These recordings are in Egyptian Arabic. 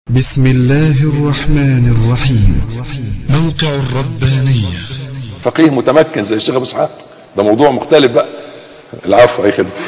بسم الله الرحمن الرحيم موقع الربانية فقيه متمكن زي الشيخ ابو اسحاق ده موضوع مختلف بقى العفو اي خدمه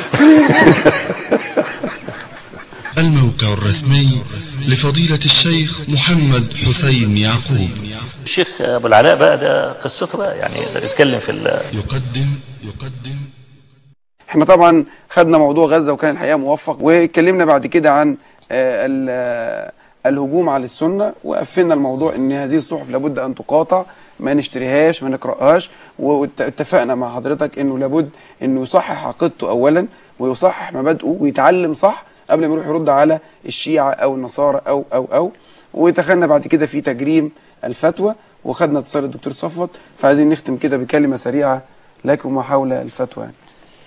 الموقع الرسمي لفضيلة الشيخ محمد حسين يعقوب الشيخ ابو العلاء بقى ده قصته بقى يعني ده بيتكلم في ال- يقدم يقدم احنا طبعا خدنا موضوع غزة وكان الحقيقة موفق واتكلمنا بعد كده عن آه، ال- آه، الهجوم على السنة وقفلنا الموضوع ان هذه الصحف لابد ان تقاطع ما نشتريهاش ما نقرأهاش واتفقنا مع حضرتك انه لابد انه يصحح عقيدته اولا ويصحح مبادئه ويتعلم صح قبل ما يروح يرد على الشيعة او النصارى او او او ودخلنا بعد كده في تجريم الفتوى وخدنا اتصال الدكتور صفوت فعايزين نختم كده بكلمة سريعة لكم حول الفتوى يعني.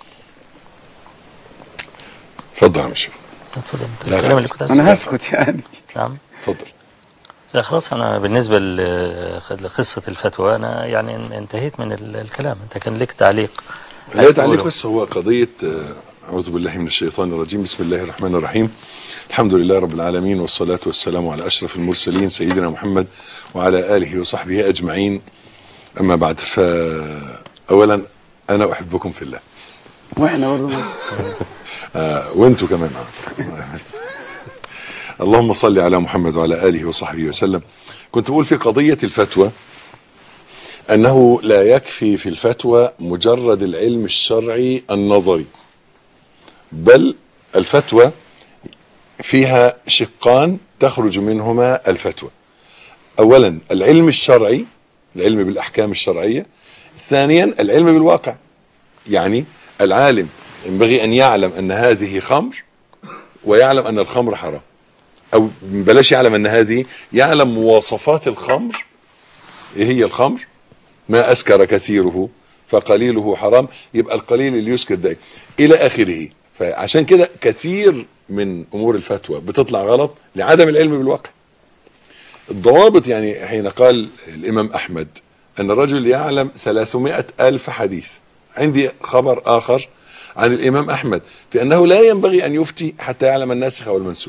اتفضل يا شيخ اتفضل انت لا، الكلام لا. اللي كنت عايز انا تقوله. هسكت يعني نعم اتفضل لا خلاص انا بالنسبه ل- لقصه الفتوى انا يعني ان- انتهيت من ال- الكلام انت كان لك تعليق لا عايز تعليق تقوله. بس هو قضيه آه، اعوذ بالله من الشيطان الرجيم بسم الله الرحمن الرحيم الحمد لله رب العالمين والصلاه والسلام على اشرف المرسلين سيدنا محمد وعلى اله وصحبه اجمعين اما بعد فاولا انا احبكم في الله واحنا برضه آه وانتوا كمان آه. اللهم صل على محمد وعلى اله وصحبه وسلم كنت بقول في قضيه الفتوى انه لا يكفي في الفتوى مجرد العلم الشرعي النظري بل الفتوى فيها شقان تخرج منهما الفتوى اولا العلم الشرعي العلم بالاحكام الشرعيه ثانيا العلم بالواقع يعني العالم ينبغي ان يعلم ان هذه خمر ويعلم ان الخمر حرام او بلاش يعلم ان هذه يعلم مواصفات الخمر ايه هي الخمر ما اسكر كثيره فقليله حرام يبقى القليل اللي يسكر ده الى اخره فعشان كده كثير من امور الفتوى بتطلع غلط لعدم العلم بالواقع الضوابط يعني حين قال الامام احمد ان الرجل يعلم 300 الف حديث عندي خبر اخر عن الامام احمد في انه لا ينبغي ان يفتي حتى يعلم الناسخ والمنسوخ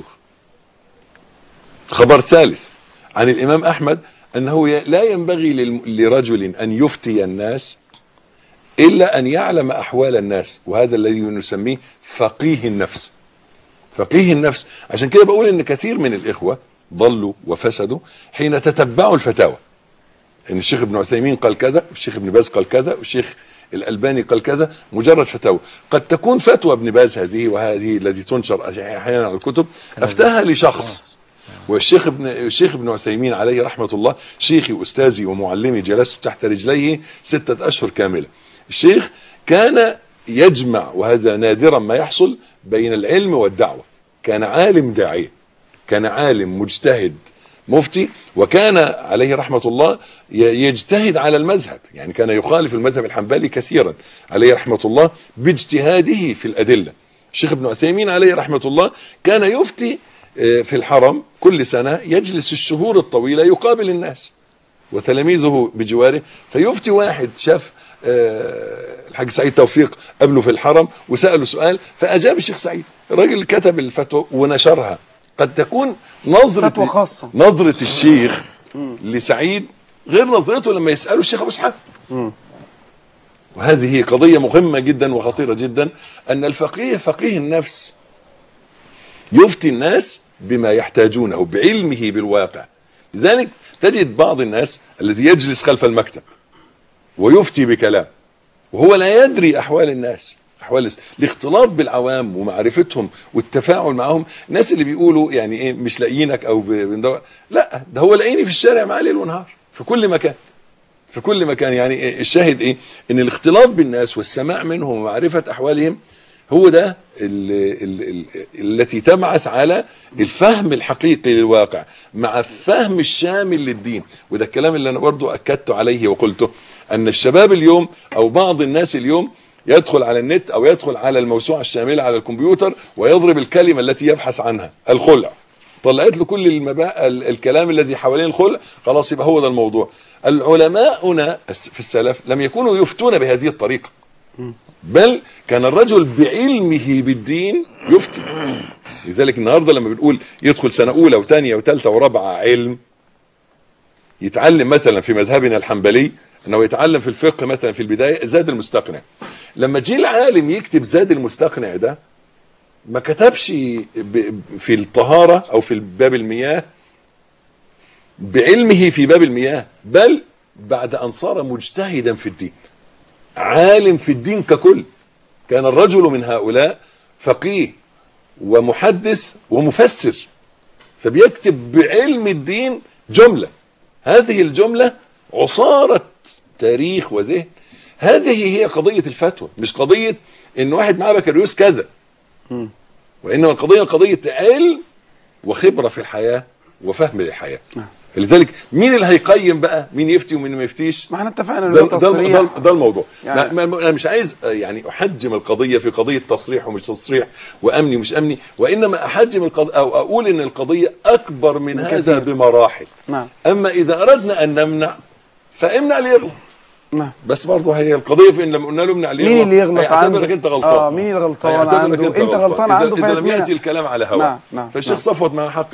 خبر ثالث عن الامام احمد انه ي- لا ينبغي للم- لرجل ان يفتي الناس الا ان يعلم احوال الناس وهذا الذي نسميه فقيه النفس فقيه النفس عشان كده بقول ان كثير من الاخوه ضلوا وفسدوا حين تتبعوا الفتاوى ان الشيخ ابن عثيمين قال كذا والشيخ ابن باز قال كذا والشيخ الالباني قال كذا مجرد فتاوى قد تكون فتوى ابن باز هذه وهذه التي تنشر احيانا على الكتب افتاها لشخص والشيخ ابن الشيخ ابن عثيمين عليه رحمه الله شيخي واستاذي ومعلمي جلست تحت رجليه سته اشهر كامله الشيخ كان يجمع وهذا نادرا ما يحصل بين العلم والدعوه كان عالم داعيه كان عالم مجتهد مفتي وكان عليه رحمة الله ي- يجتهد على المذهب يعني كان يخالف المذهب الحنبلي كثيرا عليه رحمة الله باجتهاده في الأدلة الشيخ ابن عثيمين عليه رحمة الله كان يفتي آه، في الحرم كل سنة يجلس الشهور الطويلة يقابل الناس وتلاميذه بجواره فيفتي واحد شاف آه، الحاج سعيد توفيق قبله في الحرم وسأله سؤال فأجاب الشيخ سعيد الراجل كتب الفتوى ونشرها قد تكون نظرة فتوى خاصة. نظرة الشيخ لسعيد غير نظرته لما يسأله الشيخ أبو إسحاق وهذه قضية مهمة جدا وخطيرة جدا أن الفقيه فقيه النفس يفتي الناس بما يحتاجونه بعلمه بالواقع لذلك تجد بعض الناس الذي يجلس خلف المكتب ويفتي بكلام وهو لا يدري احوال الناس احوال الناس الاختلاط بالعوام ومعرفتهم والتفاعل معهم الناس اللي بيقولوا يعني ايه مش لاقيينك او ب- بندور لا ده هو لاقيني في الشارع معاه ليل ونهار في كل مكان في كل مكان يعني إيه الشاهد ايه ان الاختلاط بالناس والسماع منهم ومعرفه احوالهم هو ده ال ال ال التي تبعث على الفهم الحقيقي للواقع مع الفهم الشامل للدين وده الكلام اللي انا برضو اكدت عليه وقلته ان الشباب اليوم او بعض الناس اليوم يدخل على النت او يدخل على الموسوعه الشامله على الكمبيوتر ويضرب الكلمه التي يبحث عنها الخلع طلعت له كل المبا... ال- الكلام الذي حوالين الخلع خلاص يبقى هو ده الموضوع العلماءنا الس- في السلف لم يكونوا يفتون بهذه الطريقه بل كان الرجل بعلمه بالدين يفتي لذلك النهارده لما بنقول يدخل سنه اولى وثانيه وثالثه ورابعه علم يتعلم مثلا في مذهبنا الحنبلي انه يتعلم في الفقه مثلا في البدايه زاد المستقنع لما جه العالم يكتب زاد المستقنع ده ما كتبش ب- في الطهاره او في باب المياه بعلمه في باب المياه بل بعد ان صار مجتهدا في الدين عالم في الدين ككل كان الرجل من هؤلاء فقيه ومحدث ومفسر فبيكتب بعلم الدين جملة هذه الجملة عصارة تاريخ وذهن هذه هي قضية الفتوى مش قضية ان واحد معاه بكالوريوس كذا وانما القضية قضية علم وخبرة في الحياة وفهم للحياة لذلك مين اللي هيقيم بقى مين يفتي ومين ما يفتيش ما احنا اتفقنا ان ده, ده ده, تصريح ده, ده الموضوع يعني- يعني ما ما انا مش عايز آه، يعني احجم القضيه في قضيه تصريح ومش تصريح وامني ومش امني وانما احجم القضيه او اقول ان القضيه اكبر من هذا كثير. بمراحل نعم اما اذا اردنا ان نمنع فامنع ليغلط نعم بس برضه هي القضيه في ان لما قلنا له امنع ليغلط مين اللي يغلط هيعتبرك عنده؟ انت غلطان آه، مين اللي غلطان هيعتبرك عنده؟ أنت غلطان إذا- عنده اذا لم فيتمنع. ياتي الكلام على هوا نعم، نعم، فالشيخ نعم. صفوت مع حق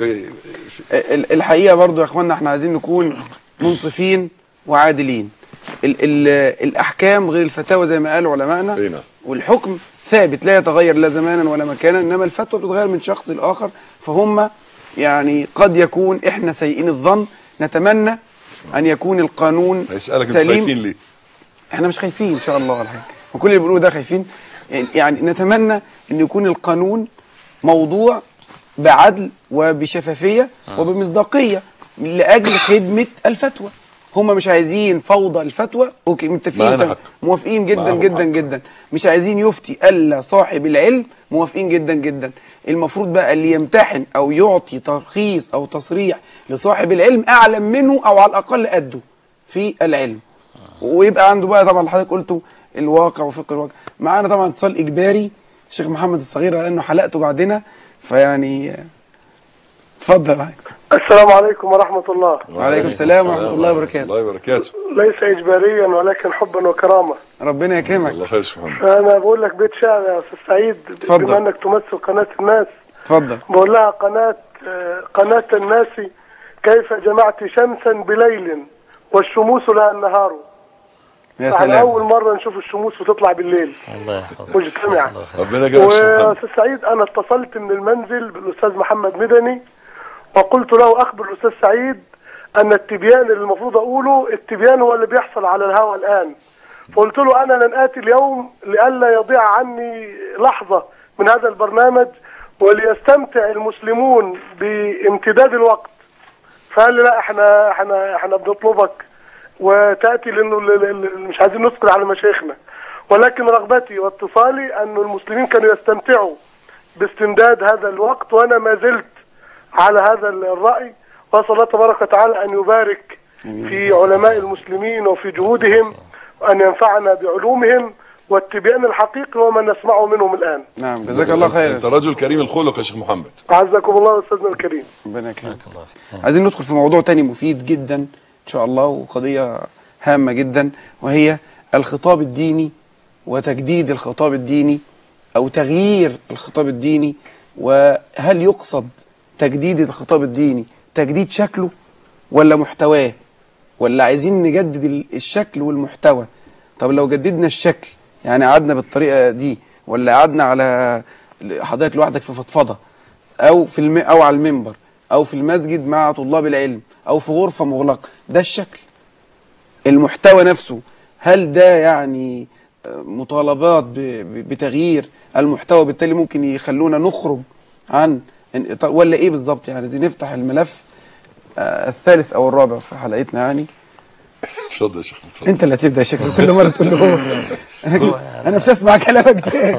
ال- الحقيقه برضو يا اخوانا احنا عايزين نكون منصفين وعادلين ال ال الاحكام غير الفتاوى زي ما قالوا علمائنا أي نعم. والحكم ثابت لا يتغير لا زمانا ولا مكانا انما الفتوى بتتغير من شخص لاخر فهم يعني قد يكون احنا سيئين الظن نتمنى ان يكون القانون هيسالك انتوا سليم خايفين ليه؟ احنا مش خايفين ان شاء الله ولا حاجه وكل اللي بيقولوه ده خايفين يعني- يعني نتمنى ان يكون القانون موضوع بعدل وبشفافيه وبمصداقيه لاجل خدمه الفتوى هم مش عايزين فوضى الفتوى اوكي متفقين معانا تم- حق. موافقين جدا معاهم جدا حق. جدا مش عايزين يفتي الا صاحب العلم موافقين جدا جدا المفروض بقى اللي يمتحن او يعطي ترخيص او تصريح لصاحب العلم اعلم منه او على الاقل قده في العلم ويبقى عنده بقى طبعا اللي حضرتك قلته الواقع وفقه الواقع معانا طبعا اتصال اجباري الشيخ محمد الصغير لانه حلقته بعدنا فيعني آه، اتفضل يا عايز. السلام عليكم ورحمة الله وعليكم السلام ورحمة الله وبركاته. الله وبركاته ليس إجباريا ولكن حبا وكرامة ربنا يكرمك الله خير يا شيخ محمد أنا بقول لك بيت شعر يا أستاذ سعيد اتفضل. بما أنك تمثل قناة الناس اتفضل بقول لها قناة آه، قناة الناس كيف جمعت شمسا بليل والشموس لها النهار يا على سلام أول مرة نشوف الشموس بتطلع بالليل الله يحفظك مجتمع. الله خير. ربنا يجزاك يا شيخ محمد وأستاذ سعيد أنا اتصلت من المنزل بالأستاذ محمد مدني وقلت له أخبر الأستاذ سعيد أن التبيان اللي المفروض أقوله التبيان هو اللي بيحصل على الهواء الآن فقلت له أنا لن آتي اليوم لئلا يضيع عني لحظة من هذا البرنامج وليستمتع المسلمون بامتداد الوقت فقال لي لا احنا احنا احنا بنطلبك وتاتي لانه ال- ال- ال- مش عايزين نذكر على مشايخنا ولكن رغبتي واتصالي ان المسلمين كانوا يستمتعوا باستمداد هذا الوقت وانا ما زلت على هذا الراي واسال الله تبارك وتعالى ان يبارك في علماء المسلمين وفي جهودهم وان ينفعنا بعلومهم والتبيان الحقيقي هو ما نسمعه منهم الان نعم جزاك الله خير انت رجل كريم الخلق يا شيخ محمد اعزكم الله استاذنا الكريم ربنا يكرمك بارك الله فيك عايزين ندخل في موضوع تاني مفيد جدا ان شاء الله وقضية هامة جدا وهي الخطاب الديني وتجديد الخطاب الديني او تغيير الخطاب الديني وهل يقصد تجديد الخطاب الديني تجديد شكله ولا محتواه ولا عايزين نجدد ال- الشكل والمحتوى طب لو جددنا الشكل يعني قعدنا بالطريقة دي ولا قعدنا على حضرتك لوحدك في فضفضة او في الم... او على المنبر او في المسجد مع طلاب العلم او في غرفة مغلقة ده الشكل المحتوى نفسه هل ده يعني آه، مطالبات ب... ب- بتغيير المحتوى بالتالي ممكن يخلونا نخرج عن إن- طب ولا ايه بالظبط يعني عايزين نفتح الملف آه، الثالث او الرابع في حلقتنا يعني اتفضل يا شيخ اتفضل انت اللي هتبدا شكلك كل مره تقول له هو انا انا مش هسمع كلامك تاني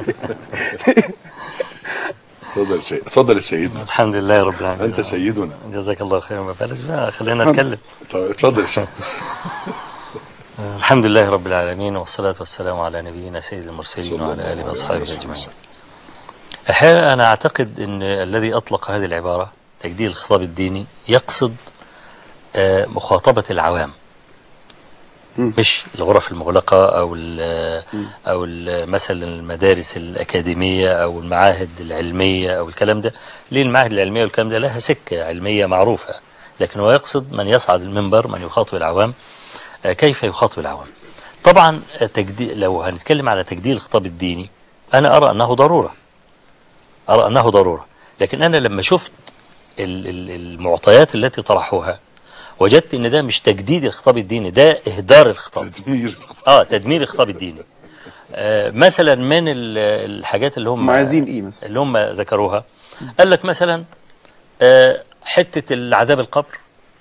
اتفضل يا سيد اتفضل يا سيدنا الحمد لله رب العالمين انت سيدنا جزاك الله خير ما بلاش بقى خلينا نتكلم طب اتفضل يا شيخ الحمد لله رب العالمين والصلاة والسلام على نبينا سيد المرسلين صلى الله وعلى آله عليه وأصحابه وسلم. أجمعين الحقيقة أنا أعتقد أن الذي أطلق هذه العبارة تجديد الخطاب الديني يقصد آه، مخاطبة العوام مش الغرف المغلقة أو ال أو ال مثلا المدارس الأكاديمية أو المعاهد العلمية أو الكلام ده ليه المعاهد العلمية والكلام ده لها سكة علمية معروفة لكن هو يقصد من يصعد المنبر من يخاطب العوام آه، كيف يخاطب العوام طبعا آه، تجدي لو هنتكلم على تجديد الخطاب الديني أنا أرى أنه ضرورة أرى أنه ضرورة لكن أنا لما شفت ال- ال- المعطيات التي طرحوها وجدت ان ده مش تجديد الخطاب الديني ده اهدار الخطاب تدمير اه تدمير الخطاب الديني آه مثلا من ال- الحاجات اللي هم هم عايزين ايه مثلا اللي هم ذكروها قال لك مثلا آه حته العذاب القبر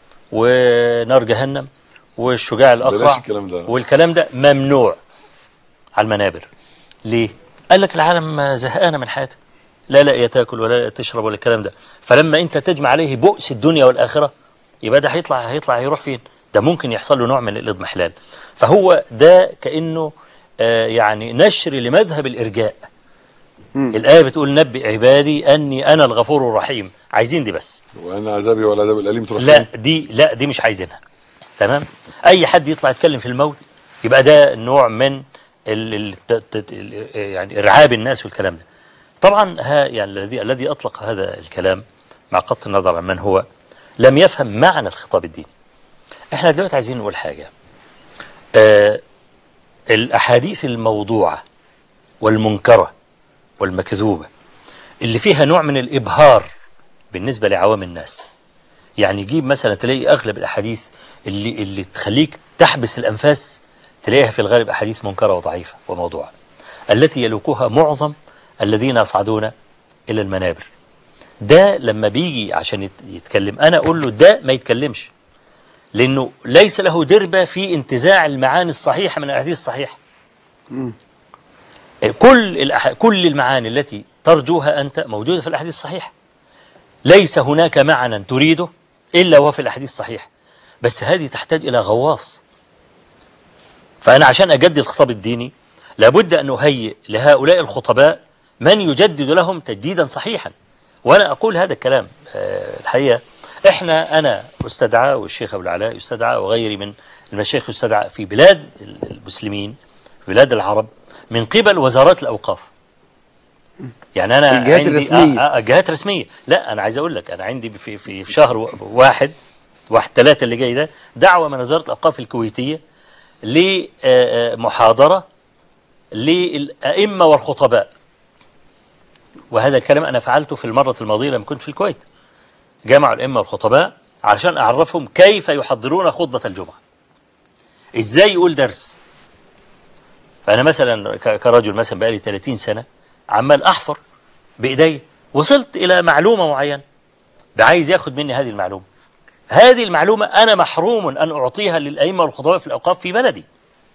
ونار جهنم والشجاع بلاش الاقرع الكلام ده. والكلام ده ممنوع على المنابر ليه؟ قال لك العالم زهقانه من حياته لا لا تاكل ولا تشرب ولا الكلام ده فلما انت تجمع عليه بؤس الدنيا والاخره يبقى ده هيطلع هيطلع هيروح فين؟ ده ممكن يحصل له نوع من الاضمحلال فهو ده كانه آه يعني نشر لمذهب الارجاء الآية بتقول نبئ عبادي أني أنا الغفور الرحيم عايزين دي بس وان عذابي ولا عذاب الاليم تروح لا فين؟ دي لا دي مش عايزينها تمام أي حد يطلع يتكلم في الموت يبقى ده نوع من ال ال ت- ت- ال- يعني إرعاب الناس والكلام ده طبعا ها يعني الذي الذي أطلق هذا الكلام مع قطع النظر عن من هو لم يفهم معنى الخطاب الديني احنا دلوقتي عايزين نقول حاجة آه الأحاديث الموضوعة والمنكرة والمكذوبة اللي فيها نوع من الإبهار بالنسبة لعوام الناس يعني يجيب مثلا تلاقي أغلب الأحاديث اللي, اللي تخليك تحبس الأنفاس تلاقيها في الغالب أحاديث منكرة وضعيفة وموضوعة التي يلوكها معظم الذين يصعدون إلى المنابر ده لما بيجي عشان يت- يتكلم أنا أقول له ده ما يتكلمش لأنه ليس له دربة في انتزاع المعاني الصحيحة من الأحاديث الصحيحة كل الأح... كل المعاني التي ترجوها أنت موجودة في الأحاديث الصحيحة ليس هناك معنى تريده إلا وهو في الأحاديث الصحيحة بس هذه تحتاج إلى غواص فأنا عشان أجدد الخطاب الديني لابد أن أهيئ لهؤلاء الخطباء من يجدد لهم تجديدا صحيحا وأنا أقول هذا الكلام آه، الحقيقة إحنا أنا أستدعى والشيخ أبو العلاء يستدعى وغيري من المشايخ يستدعى في بلاد المسلمين في بلاد العرب من قبل وزارات الأوقاف يعني أنا الجهات عندي الرسمية. آه آه جهات رسمية لا أنا عايز أقول لك أنا عندي في في في شهر واحد واحد ثلاثة اللي جاي ده دعوة من وزارة الأوقاف الكويتية لمحاضرة للأئمة والخطباء وهذا الكلام أنا فعلته في المرة الماضية لما كنت في الكويت جمعوا الأئمة والخطباء علشان أعرفهم كيف يحضرون خطبة الجمعة إزاي يقول درس فأنا مثلا ك- كرجل مثلا بقالي 30 سنة عمال أحفر بإيدي وصلت إلى معلومة معينة ده عايز ياخد مني هذه المعلومة هذه المعلومة أنا محروم أن أعطيها للأئمة والخطباء في الأوقاف في بلدي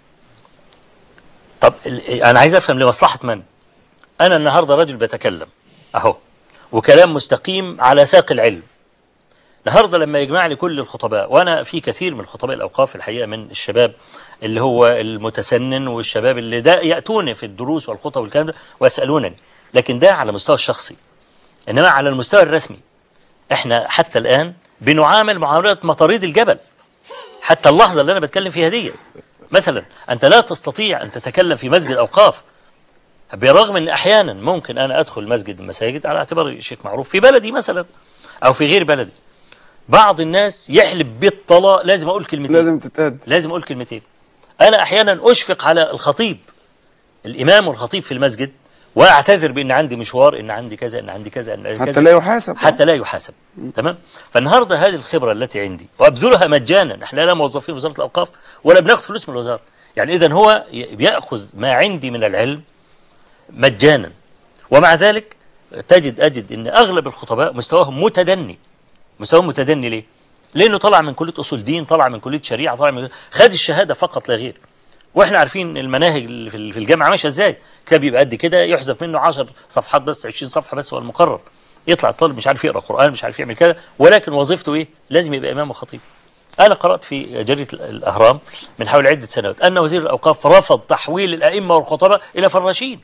طب ال- أنا عايز أفهم لمصلحة من أنا النهاردة رجل بتكلم أهو وكلام مستقيم على ساق العلم النهارده لما يجمع لي كل الخطباء وانا في كثير من خطباء الاوقاف الحقيقه من الشباب اللي هو المتسنن والشباب اللي ده ياتوني في الدروس والخطب والكلام ده ويسالونني لكن ده على المستوى الشخصي انما على المستوى الرسمي احنا حتى الان بنعامل معامله مطاريد الجبل حتى اللحظه اللي انا بتكلم فيها دي مثلا انت لا تستطيع ان تتكلم في مسجد اوقاف برغم ان احيانا ممكن انا ادخل مسجد من المساجد على اعتبار شيخ معروف في بلدي مثلا او في غير بلدي بعض الناس يحلف بالطلاق لازم اقول كلمتين لازم تتهد لازم اقول كلمتين انا احيانا اشفق على الخطيب الامام والخطيب في المسجد واعتذر بان عندي مشوار ان عندي كذا ان عندي كذا ان عندي كذا حتى لا يحاسب حتى لا يحاسب تمام فالنهارده هذه الخبره التي عندي وابذلها مجانا احنا لا موظفين وزاره الاوقاف ولا بناخذ فلوس من الوزاره يعني اذا هو ي- بياخذ ما عندي من العلم مجانا ومع ذلك تجد اجد ان اغلب الخطباء مستواهم متدني مستواهم متدني ليه؟ لانه طلع من كليه اصول دين طلع من كليه شريعه طلع من خد الشهاده فقط لا غير واحنا عارفين المناهج اللي في في الجامعه ماشيه ازاي كتاب يبقى قد كده يحذف منه 10 صفحات بس 20 صفحه بس هو المقرر يطلع الطالب مش عارف يقرا قران مش عارف يعمل كده ولكن وظيفته ايه لازم يبقى امام وخطيب انا قرات في جريده الاهرام من حول عده سنوات ان وزير الاوقاف رفض تحويل الائمه والخطباء الى فراشين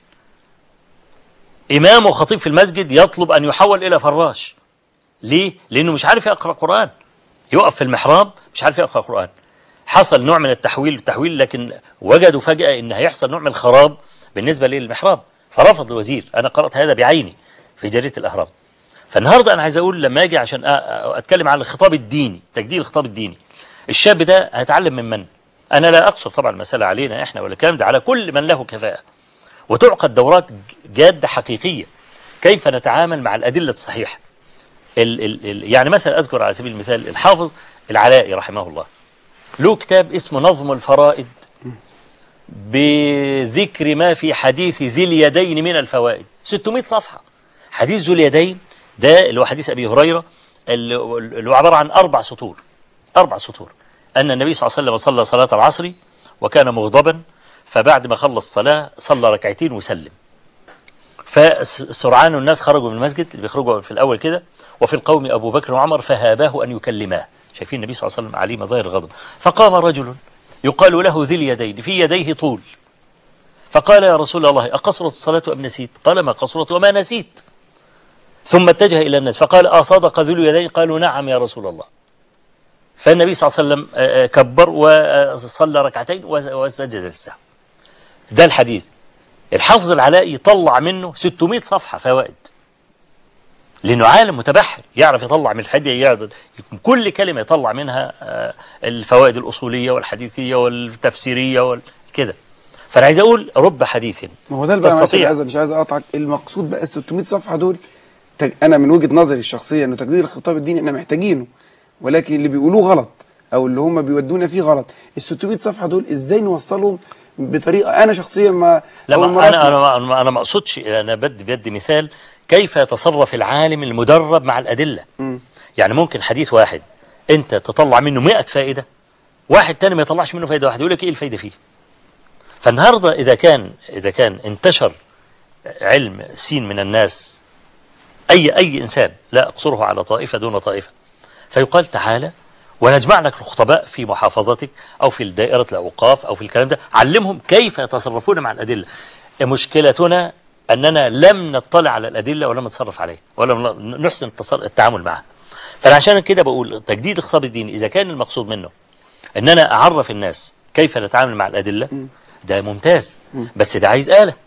امام وخطيب في المسجد يطلب ان يحول الى فراش ليه لانه مش عارف يقرا قران يقف في المحراب مش عارف يقرا قران حصل نوع من التحويل التحويل لكن وجدوا فجأة ان هيحصل نوع من الخراب بالنسبة للمحراب فرفض الوزير انا قرأت هذا بعيني في جريدة الاهرام فالنهارده انا عايز اقول لما اجي عشان أ- أ- اتكلم عن الخطاب الديني تجديد الخطاب الديني الشاب ده هيتعلم من من انا لا اقصر طبعا المسألة علينا احنا ولا الكلام ده على كل من له كفاءة وتعقد دورات جادة حقيقية كيف نتعامل مع الأدلة الصحيحة ال ال ال يعني مثلا أذكر على سبيل المثال الحافظ العلائي رحمه الله له كتاب اسمه نظم الفرائد بذكر ما في حديث ذي اليدين من الفوائد 600 صفحة حديث ذو اليدين ده اللي هو حديث أبي هريرة اللي اللي هو عبارة عن أربع سطور أربع سطور أن النبي صلى الله عليه وسلم صلى صلاة العصر وكان مغضبا فبعد ما خلص الصلاة صلى ركعتين وسلم فسرعان الناس خرجوا من المسجد اللي بيخرجوا في الأول كده وفي القوم أبو بكر وعمر فهاباه أن يكلماه شايفين النبي صلى الله عليه وسلم عليه مظاهر الغضب فقام رجل يقال له ذي اليدين في يديه طول فقال يا رسول الله أقصرت الصلاة أم نسيت قال ما قصرت وما نسيت ثم اتجه إلى الناس فقال أصدق ذو اليدين قالوا نعم يا رسول الله فالنبي صلى الله عليه وسلم آه، آه، كبر وصلى ركعتين وسجد للسهو ده الحديث الحافظ العلائي يطلع منه 600 صفحة فوائد لأنه عالم متبحر يعرف يطلع من الحديث يعرف كل كلمة يطلع منها آه، الفوائد الأصولية والحديثية والتفسيرية وكده فأنا عايز أقول رب حديث ما هو ده اللي بقى معلش تستطيع عايز مش عايز اقطعك المقصود بقى ال 600 صفحه دول تج... انا من وجهه نظري الشخصيه انه تجديد الخطاب الديني احنا محتاجينه ولكن اللي بيقولوه غلط او اللي هم بيودونا فيه غلط ال 600 صفحه دول ازاي نوصلهم بطريقه انا شخصيا ما لا أول ما مرة انا أسمع. انا انا ما اقصدش انا بدي بدي مثال كيف يتصرف العالم المدرب مع الادله مم. يعني ممكن حديث واحد انت تطلع منه 100 فائده واحد تاني ما يطلعش منه فائده واحده يقول لك ايه الفائده فيه فالنهارده اذا كان اذا كان انتشر علم سين من الناس اي اي انسان لا اقصره على طائفه دون طائفه فيقال تعالى ونجمع لك الخطباء في محافظتك او في دائره الاوقاف او في الكلام ده علمهم كيف يتصرفون مع الادله مشكلتنا اننا لم نطلع على الادله ولم نتصرف عليها ولم نحسن التصر- التعامل معها فانا عشان كده بقول تجديد الخطاب الديني اذا كان المقصود منه ان انا اعرف الناس كيف نتعامل مع الادله ده ممتاز بس ده عايز اله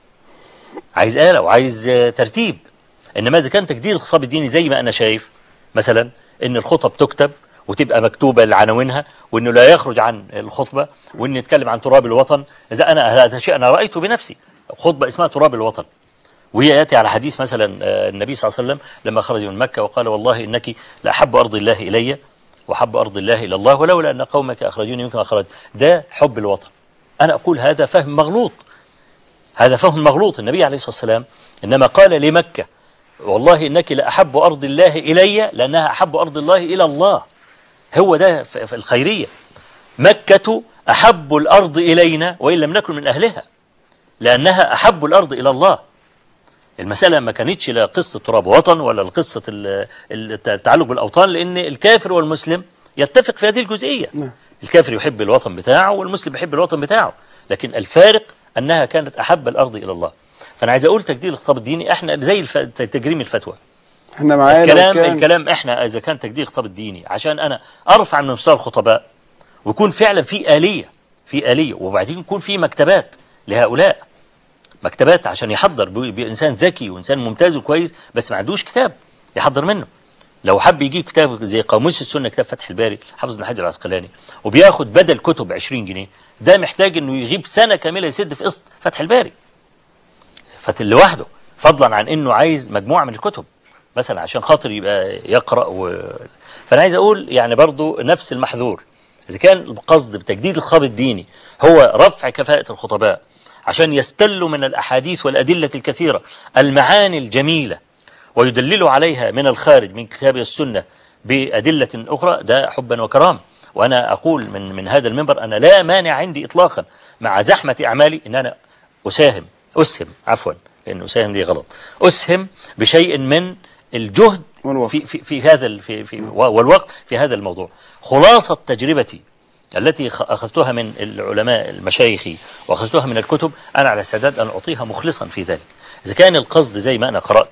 عايز آلة وعايز آه، ترتيب إنما إذا كان تجديد الخطاب الديني زي ما أنا شايف مثلا إن الخطب تكتب وتبقى مكتوبة لعناوينها وإنه لا يخرج عن الخطبة وإن يتكلم عن تراب الوطن إذا أنا هذا شيء أنا رأيته بنفسي خطبة اسمها تراب الوطن وهي يأتي على حديث مثلا آه، النبي صلى الله عليه وسلم لما خرج من مكة وقال والله إنك لأحب أرض الله إلي وحب أرض الله إلى الله ولولا أن قومك أخرجوني منكم أخرج ده حب الوطن أنا أقول هذا فهم مغلوط هذا فهم مغلوط النبي عليه الصلاة والسلام إنما قال لمكة والله إنك لأحب أرض الله إلي لأنها أحب أرض الله إلى الله هو ده ف- ف- الخيرية مكة أحب الأرض إلينا وإن لم نكن من أهلها لأنها أحب الأرض إلى الله المسألة ما كانتش لا قصة تراب وطن ولا قصة ال- ال- التعلق بالأوطان لأن الكافر والمسلم يتفق في هذه الجزئية نعم. الكافر يحب الوطن بتاعه والمسلم يحب الوطن بتاعه لكن الفارق أنها كانت أحب الأرض إلى الله فأنا عايز أقول تجديد الخطاب الديني إحنا زي الف... تجريم الفتوى احنا معانا لو الكلام كان- الكلام إحنا إذا كان تجديد الخطاب الديني عشان أنا أرفع من مستوى الخطباء ويكون فعلا في آلية في آلية وبعدين يكون في مكتبات لهؤلاء مكتبات عشان يحضر بي- بإنسان ذكي وإنسان ممتاز وكويس بس ما عندوش كتاب يحضر منه لو حب يجيب كتاب زي قاموس السنة كتاب فتح الباري حافظ بن حجر العسقلاني وبياخد بدل كتب 20 جنيه ده محتاج انه يغيب سنة كاملة يسد في قسط فتح الباري فت لوحده فضلا عن انه عايز مجموعة من الكتب مثلا عشان خاطر يبقى يقرأ و... فانا عايز اقول يعني برضو نفس المحذور اذا كان القصد بتجديد الخطاب الديني هو رفع كفاءة الخطباء عشان يستلوا من الاحاديث والادلة الكثيرة المعاني الجميلة ويدللوا عليها من الخارج من كتاب السنة بأدلة أخرى ده حبا وكرام وأنا أقول من من هذا المنبر أنا لا مانع عندي إطلاقا مع زحمة أعمالي أن أنا أساهم أسهم عفوا لأن أساهم دي غلط أسهم بشيء من الجهد والوقت. في في في هذا ال- في في والوقت في هذا الموضوع خلاصة تجربتي التي خ- أخذتها من العلماء المشايخي وأخذتها من الكتب أنا على استعداد أن أعطيها مخلصا في ذلك إذا كان القصد زي ما أنا قرأت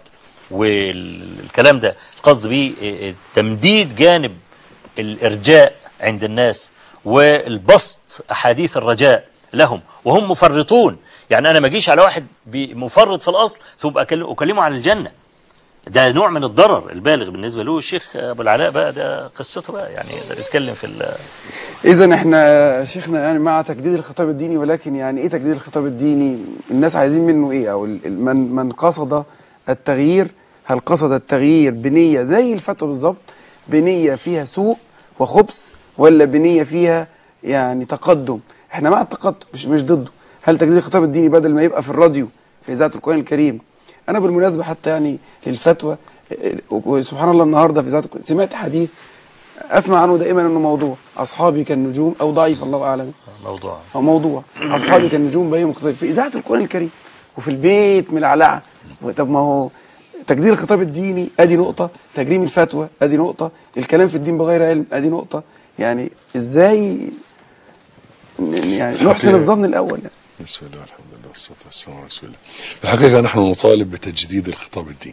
والكلام ده القصد به تمديد جانب الإرجاء عند الناس والبسط أحاديث الرجاء لهم وهم مفرطون يعني أنا ما أجيش على واحد بي- مفرط في الأصل ثم أكل- أكلمه عن الجنة ده نوع من الضرر البالغ بالنسبة له الشيخ أبو العلاء بقى ده قصته بقى يعني يقدر يتكلم في ال- اذا احنا شيخنا يعني مع تجديد الخطاب الديني ولكن يعني ايه تجديد الخطاب الديني الناس عايزين منه ايه او ال- ال- من من قصد التغيير هل قصد التغيير بنيه زي الفتوى بالظبط بنيه فيها سوء وخبث ولا بنيه فيها يعني تقدم احنا مع التقدم مش مش ضده هل تجديد الخطاب الديني بدل ما يبقى في الراديو في اذاعه القران الكريم انا بالمناسبه حتى يعني للفتوى اه، وسبحان الله النهارده في اذاعه القرآن- سمعت حديث اسمع عنه دائما انه موضوع اصحابي كالنجوم او ضعيف الله اعلم موضوع او موضوع اصحابي كالنجوم بين مقتضي في اذاعه القران الكريم وفي البيت ملعلعه طب ما هو تجديد الخطاب الديني ادي نقطه تجريم الفتوى ادي نقطه الكلام في الدين بغير علم ادي نقطه يعني ازاي ن- يعني نحسن الظن الاول يعني. بسم الله والحمد لله والصلاة والسلام على رسول الله الحقيقة نحن نطالب بتجديد الخطاب الديني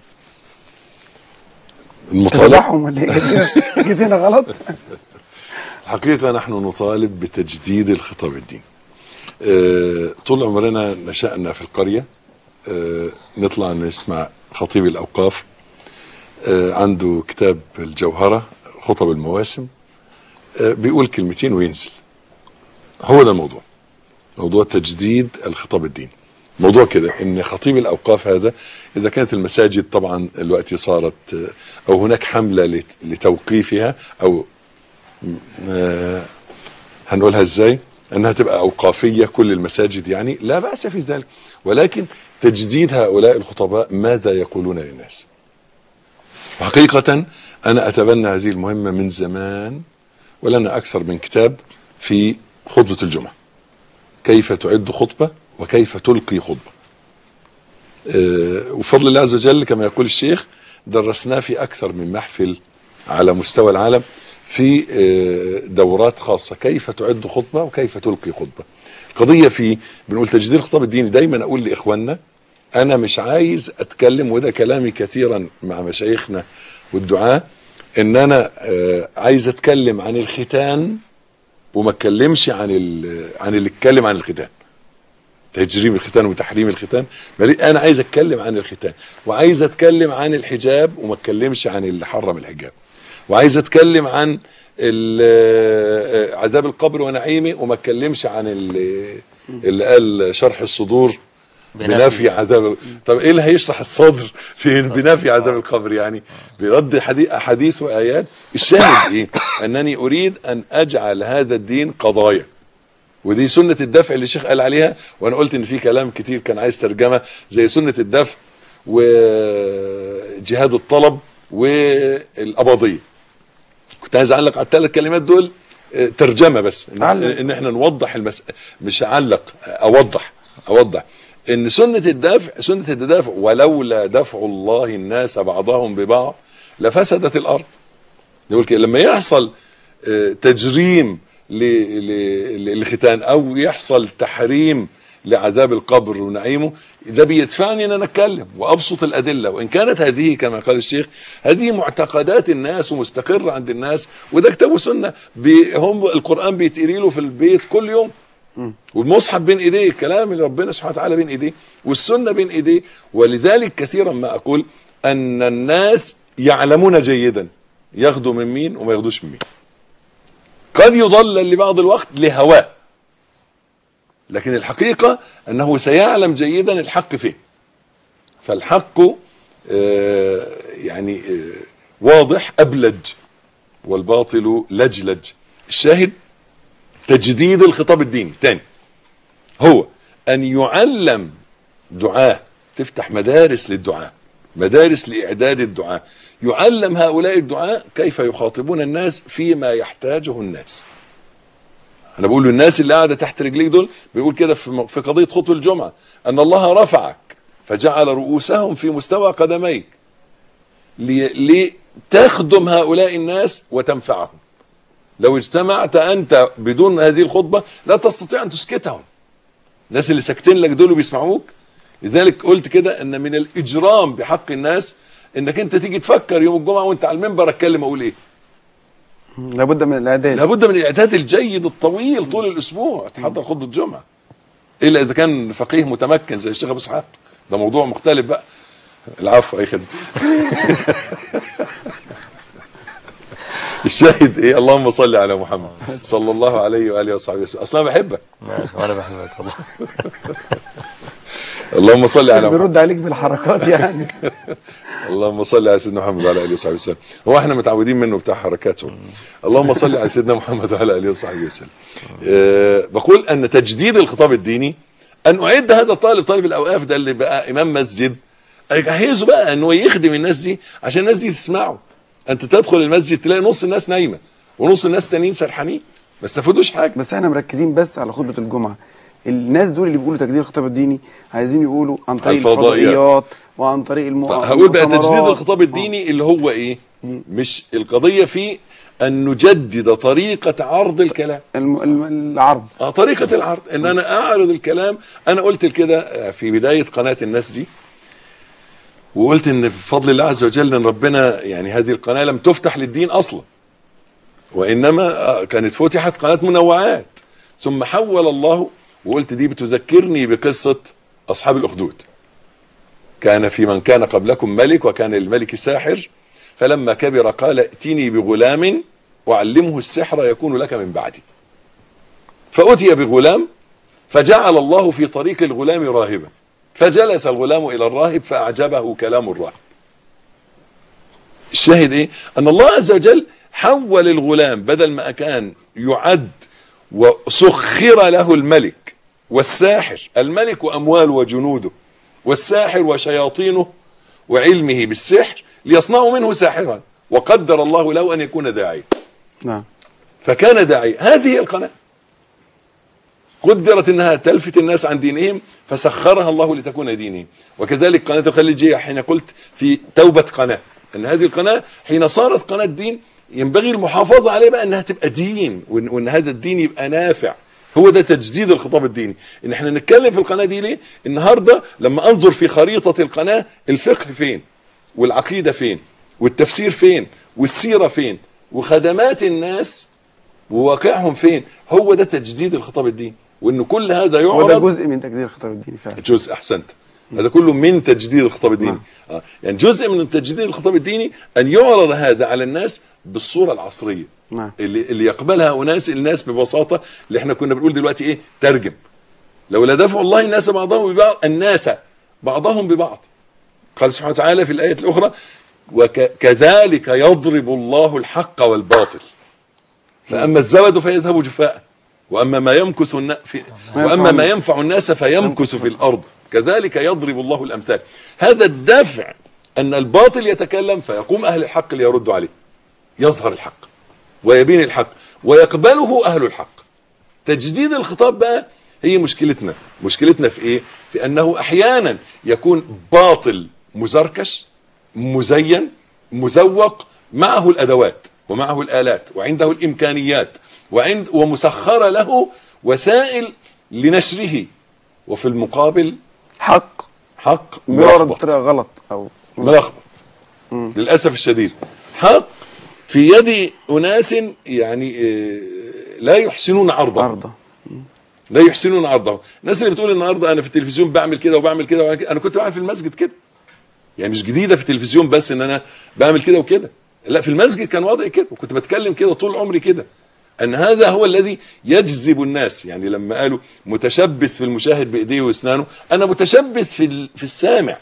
المطالبة تتابعهم ولا ايه جيت- جيت هنا غلط الحقيقة نحن نطالب بتجديد الخطاب الديني آه، طول عمرنا نشأنا في القرية آه، نطلع نسمع خطيب الأوقاف آه، عنده كتاب الجوهرة خطب المواسم آه، بيقول كلمتين وينزل هو ده الموضوع موضوع تجديد الخطاب الديني موضوع كده ان خطيب الاوقاف هذا اذا كانت المساجد طبعا دلوقتي صارت آه، او هناك حمله لت- لتوقيفها او آه، هنقولها ازاي انها تبقى اوقافيه كل المساجد يعني لا باس في ذلك ولكن تجديد هؤلاء الخطباء ماذا يقولون للناس وحقيقه انا اتبنى هذه المهمه من زمان ولنا اكثر من كتاب في خطبه الجمعه كيف تعد خطبه وكيف تلقي خطبه آه، وبفضل الله عز وجل كما يقول الشيخ درسناه في اكثر من محفل على مستوى العالم في آه، دورات خاصه كيف تعد خطبه وكيف تلقي خطبه. القضيه في بنقول تجديد الخطاب الديني دايما اقول لاخواننا انا مش عايز اتكلم وده كلامي كثيرا مع مشايخنا والدعاه ان انا آه، عايز اتكلم عن الختان وما اتكلمش عن ال- عن اللي اتكلم عن الختان. تجريم الختان وتحريم الختان بل انا عايز اتكلم عن الختان وعايز اتكلم عن الحجاب وما اتكلمش عن اللي حرم الحجاب وعايز اتكلم عن ال- عذاب القبر ونعيمه وما اتكلمش عن اللي, اللي قال شرح الصدور بنفي عذاب طب ايه اللي هيشرح الصدر في بنفي عذاب القبر يعني برد حديث احاديث وايات الشاهد ايه انني اريد ان اجعل هذا الدين قضايا ودي سنة الدفع اللي الشيخ قال عليها وانا قلت ان في كلام كتير كان عايز ترجمة زي سنة الدفع وجهاد الطلب والقبضية كنت عايز اعلق على الثلاث كلمات دول آه، ترجمة بس ان, علق. إن احنا نوضح المس... مش اعلق اوضح اوضح ان سنة الدفع سنة التدافع ولولا دفع الله الناس بعضهم ببعض لفسدت الارض يقول كده لما يحصل آه، تجريم ل- ل- للختان او يحصل تحريم لعذاب القبر ونعيمه ده بيدفعني ان انا اتكلم وابسط الادله وان كانت هذه كما قال الشيخ هذه معتقدات الناس ومستقره عند الناس وده كتاب وسنه بي- هم القران بيتقري له في البيت كل يوم والمصحف بين ايديه الكلام اللي ربنا سبحانه وتعالى بين ايديه والسنه بين ايديه ولذلك كثيرا ما اقول ان الناس يعلمون جيدا ياخدوا من مين وما ياخدوش من مين قد يضلل لبعض الوقت لهواه لكن الحقيقة أنه سيعلم جيدا الحق فين فالحق آه، يعني آه، واضح أبلج والباطل لجلج الشاهد تجديد الخطاب الديني تاني هو أن يعلم دعاة تفتح مدارس للدعاة مدارس لإعداد الدعاة يعلم هؤلاء الدعاة كيف يخاطبون الناس فيما يحتاجه الناس انا بقول للناس اللي قاعده تحت رجليك دول بيقول كده في في قضيه خطب الجمعه ان الله رفعك فجعل رؤوسهم في مستوى قدميك لي- لتخدم هؤلاء الناس وتنفعهم لو اجتمعت انت بدون هذه الخطبه لا تستطيع ان تسكتهم الناس اللي ساكتين لك دول وبيسمعوك لذلك قلت كده ان من الاجرام بحق الناس انك انت تيجي تفكر يوم الجمعه وانت على المنبر اتكلم اقول ايه لابد من الاعداد لابد من الاعداد الجيد الطويل طول الاسبوع تحضر خطبه جمعه الا اذا كان فقيه متمكن زي الشيخ ابو اسحاق ده موضوع مختلف بقى العفو اي خدمه الشاهد ايه اللهم صل على محمد صلى الله عليه واله وصحبه وسلم اصلا بحبك ماشي وانا بحبك والله اللهم صل على محمد بيرد عليك بالحركات يعني اللهم صل على سيدنا محمد وعلى اله وصحبه وسلم هو احنا متعودين منه بتاع حركاته اللهم صل على سيدنا محمد وعلى اله وصحبه وسلم أه بقول ان تجديد الخطاب الديني ان اعد هذا الطالب طالب الاوقاف ده اللي بقى امام مسجد اجهزه بقى انه يخدم الناس دي عشان الناس دي تسمعه انت تدخل المسجد تلاقي نص الناس نايمه ونص الناس تانيين سرحانين ما استفادوش حاجه بس احنا مركزين بس على خطبه الجمعه الناس دول اللي بيقولوا تجديد الخطاب الديني عايزين يقولوا عن طريق الفضائيات. الفضائيات وعن طريق الم... هقول بقى تجديد المؤتمرات. الخطاب الديني اللي هو ايه مش القضيه في ان نجدد طريقه عرض الكلام الم... الم... العرض اه طريقة العرض ان انا اعرض الكلام انا قلت كده في بداية قناة الناس دي وقلت ان بفضل الله عز وجل ان ربنا يعني هذه القناة لم تفتح للدين اصلا وانما آه، كانت فتحت قناة منوعات ثم حول الله وقلت دي بتذكرني بقصة اصحاب الاخدود كان في من كان قبلكم ملك وكان الملك ساحر فلما كبر قال ائتني بغلام وعلمه السحر يكون لك من بعدي فأتي بغلام فجعل الله في طريق الغلام راهبا فجلس الغلام إلى الراهب فأعجبه كلام الراهب الشاهد إيه أن الله عز وجل حول الغلام بدل ما كان يعد وسخر له الملك والساحر الملك وأمواله وجنوده والساحر وشياطينه وعلمه بالسحر ليصنعوا منه ساحرا وقدر الله له أن يكون داعيا نعم فكان داعيا هذه هي القناة قدرت انها تلفت الناس عن دينهم فسخرها الله لتكون دينهم وكذلك قناة الخليجية حين قلت في توبة قناة ان هذه القناة حين صارت قناة دين ينبغي المحافظة عليه بقى انها تبقى دين وان, وإن هذا الدين يبقى نافع هو ده تجديد الخطاب الديني ان احنا نتكلم في القناة دي ليه النهاردة لما انظر في خريطة القناة الفقه فين والعقيدة فين والتفسير فين والسيرة فين وخدمات الناس وواقعهم فين هو ده تجديد الخطاب الديني وان كل هذا هو ده يعرض جزء من تجديد الخطاب الديني فعلا جزء احسنت هذا كله من تجديد الخطاب الديني آه. يعني جزء من تجديد الخطاب الديني ان يعرض هذا على الناس بالصوره العصريه نعم. اللي, اللي يقبلها اناس الناس ببساطه اللي احنا كنا بنقول دلوقتي ايه ترجم لولا دفع الله الناس بعضهم ببعض الناس بعضهم ببعض قال سبحانه وتعالى في الايه الاخرى وكذلك يضرب الله الحق والباطل فاما الزبد فيذهب جفاء واما ما يمكث النا... في... واما ما ينفع الناس فيمكث في الارض كذلك يضرب الله الامثال هذا الدفع ان الباطل يتكلم فيقوم اهل الحق ليردوا عليه يظهر الحق ويبين الحق ويقبله اهل الحق تجديد الخطاب بقى هي مشكلتنا مشكلتنا في ايه في انه احيانا يكون باطل مزركش مزين مزوق معه الادوات ومعه الالات وعنده الامكانيات وعند ومسخره له وسائل لنشره وفي المقابل حق حق بيعرض ملخبط بطريقه غلط او ملخبط للاسف الشديد حق في يد اناس يعني آه، لا يحسنون عرضه عرضه لا يحسنون عرضه الناس اللي بتقول النهارده انا في التلفزيون بعمل كده وبعمل كده وبعمل كده انا كنت بعمل في المسجد كده يعني مش جديده في التلفزيون بس ان انا بعمل كده وكده لا في المسجد كان وضعي كده وكنت بتكلم كده طول عمري كده ان هذا هو الذي يجذب الناس يعني لما قالوا متشبث في المشاهد بايديه واسنانه انا متشبث في ال- في السامع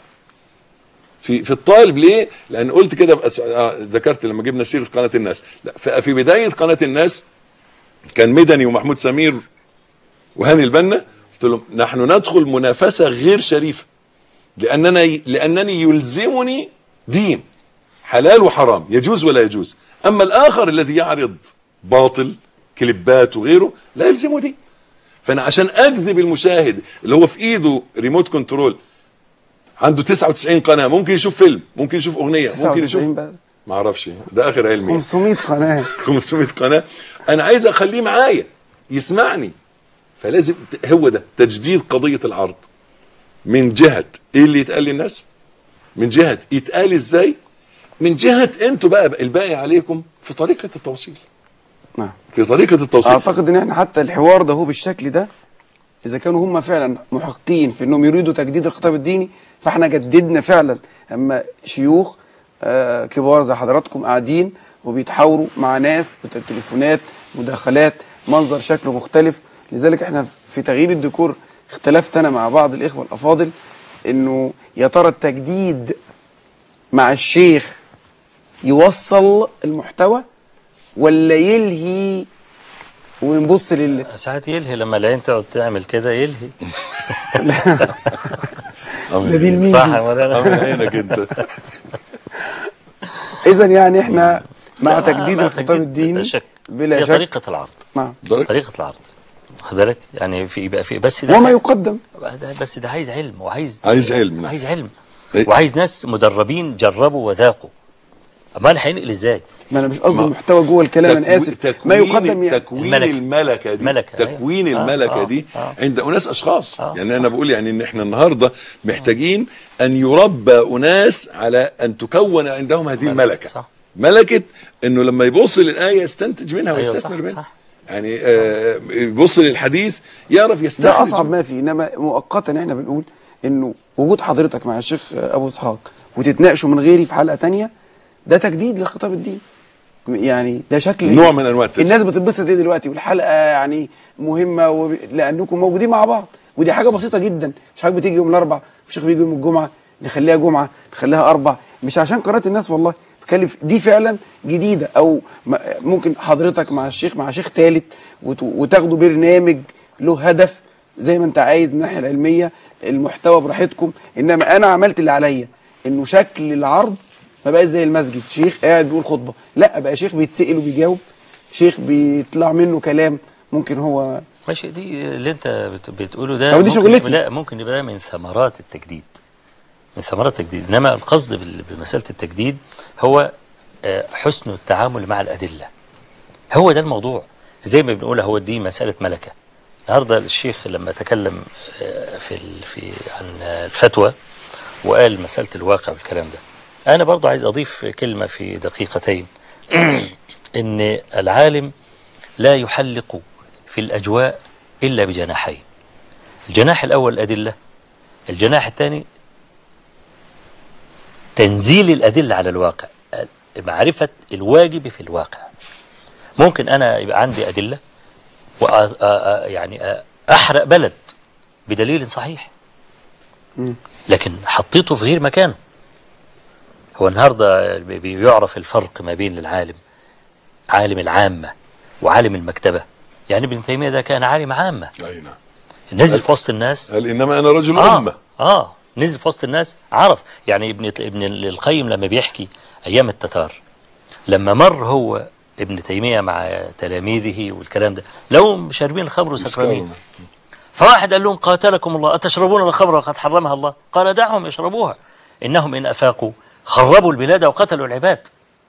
في في الطالب ليه؟ لان قلت كده بأس... آه ذكرت لما جبنا سيره قناه الناس لا ف- في بدايه قناه الناس كان مدني ومحمود سمير وهاني البنا قلت لهم نحن ندخل منافسه غير شريفه لاننا لانني يلزمني دين حلال وحرام يجوز ولا يجوز اما الاخر الذي يعرض باطل كليبات وغيره لا يلزمه دين فانا عشان اجذب المشاهد اللي هو في ايده ريموت كنترول عنده 99 قناه ممكن يشوف فيلم ممكن يشوف اغنيه ممكن 99 يشوف بقى ما اعرفش ده اخر علمي 500 قناه 500 قناه انا عايز اخليه معايا يسمعني فلازم ت- هو ده تجديد قضيه العرض من جهه ايه اللي يتقال للناس من جهه يتقال ازاي من جهه انتوا بقى الباقي عليكم في طريقه التوصيل نعم في طريقه التوصيل اعتقد ان احنا حتى الحوار ده هو بالشكل ده اذا كانوا هم فعلا محقين في انهم يريدوا تجديد الخطاب الديني فاحنا جددنا فعلا اما شيوخ آه كبار زي حضراتكم قاعدين وبيتحاوروا مع ناس بالتليفونات مداخلات منظر شكله مختلف لذلك احنا في تغيير الديكور اختلفت انا مع بعض الاخوه الافاضل انه يا ترى التجديد مع الشيخ يوصل المحتوى ولا يلهي ونبص لل ساعات يلهي لما العين تقعد تعمل كده يلهي ده دي المين صح دي. يا مولانا من عينك انت اذا يعني احنا مع لا، تجديد مع الخطاب تجديد الديني بلا شك بلا هي شك طريقة العرض نعم درجة طريقة العرض واخد بالك يعني في يبقى في بس ده وما يقدم ده بس ده عايز علم وعايز عايز علم، نعم. عايز علم إيه. وعايز ناس مدربين جربوا وذاقوا امال هينقل ازاي؟ ما انا مش قصدي ما- المحتوى جوه الكلام انا اسف ما تكوين- يقدم يعني تكوين الملكة. الملكه دي الملكة، أيوة. تكوين آه، الملكه آه، دي آه. عند اناس اشخاص آه، يعني صح. انا بقول يعني ان احنا النهارده محتاجين ان يربى اناس على ان تكون عندهم هذه ملكة، الملكه صح. ملكه انه لما يبص للايه يستنتج منها أيوة، ويستثمر صح، منها صح. يعني آه يبص للحديث يعرف يستخرج ده اصعب ما فيه انما مؤقتا احنا بنقول انه وجود حضرتك مع الشيخ ابو اسحاق وتتناقشوا من غيري في حلقه تانية ده تجديد للخطاب الديني يعني ده شكل نوع من أنواع التجديد. الناس بتتبسط ليه دلوقتي والحلقه يعني مهمه وب... لانكم موجودين مع بعض ودي حاجه بسيطه جدا مش حاجه بتيجي يوم الاربع والشيخ بيجي يوم الجمعه نخليها جمعه نخليها اربع مش عشان قناه الناس والله بتكلم في- دي فعلا جديده او م- ممكن حضرتك مع الشيخ مع شيخ ثالث وت- وتاخدوا برنامج له هدف زي ما انت عايز من الناحيه العلميه المحتوى براحتكم انما انا عملت اللي عليا انه شكل العرض ما بقاش زي المسجد شيخ قاعد بيقول خطبه لا بقى شيخ بيتسال وبيجاوب شيخ بيطلع منه كلام ممكن هو ماشي دي اللي انت بت- بتقوله ده أو دي ممكن- شغلتي. لا ممكن يبقى ده من ثمرات التجديد من ثمرات التجديد انما القصد بال- بمساله التجديد هو آه، حسن التعامل مع الادله هو ده الموضوع زي ما بنقول هو الدين مساله ملكه النهارده الشيخ لما تكلم آه، في ال- في عن آه، الفتوى وقال مساله الواقع والكلام ده انا برضو عايز اضيف كلمه في دقيقتين ان العالم لا يحلق في الأجواء إلا بجناحين الجناح الأول الأدلة الجناح الثاني تنزيل الأدلة على الواقع معرفة الواجب في الواقع ممكن أنا يبقى عندي أدلة وأ... أ... أ... يعني أ... أحرق بلد بدليل صحيح لكن حطيته في غير مكانه هو النهارده بي- بيعرف الفرق ما بين العالم عالم العامة وعالم المكتبة يعني ابن تيمية ده كان عالم عامة اي نعم نزل في وسط الناس قال انما انا رجل آه امه آه نزل في وسط الناس عرف يعني ابن ابن القيم لما بيحكي أيام التتار لما مر هو ابن تيمية مع تلاميذه والكلام ده لو شاربين الخمر وسكرانين فواحد قال لهم قاتلكم الله أتشربون الخمر وقد حرمها الله قال دعهم يشربوها إنهم إن أفاقوا خربوا البلاد وقتلوا العباد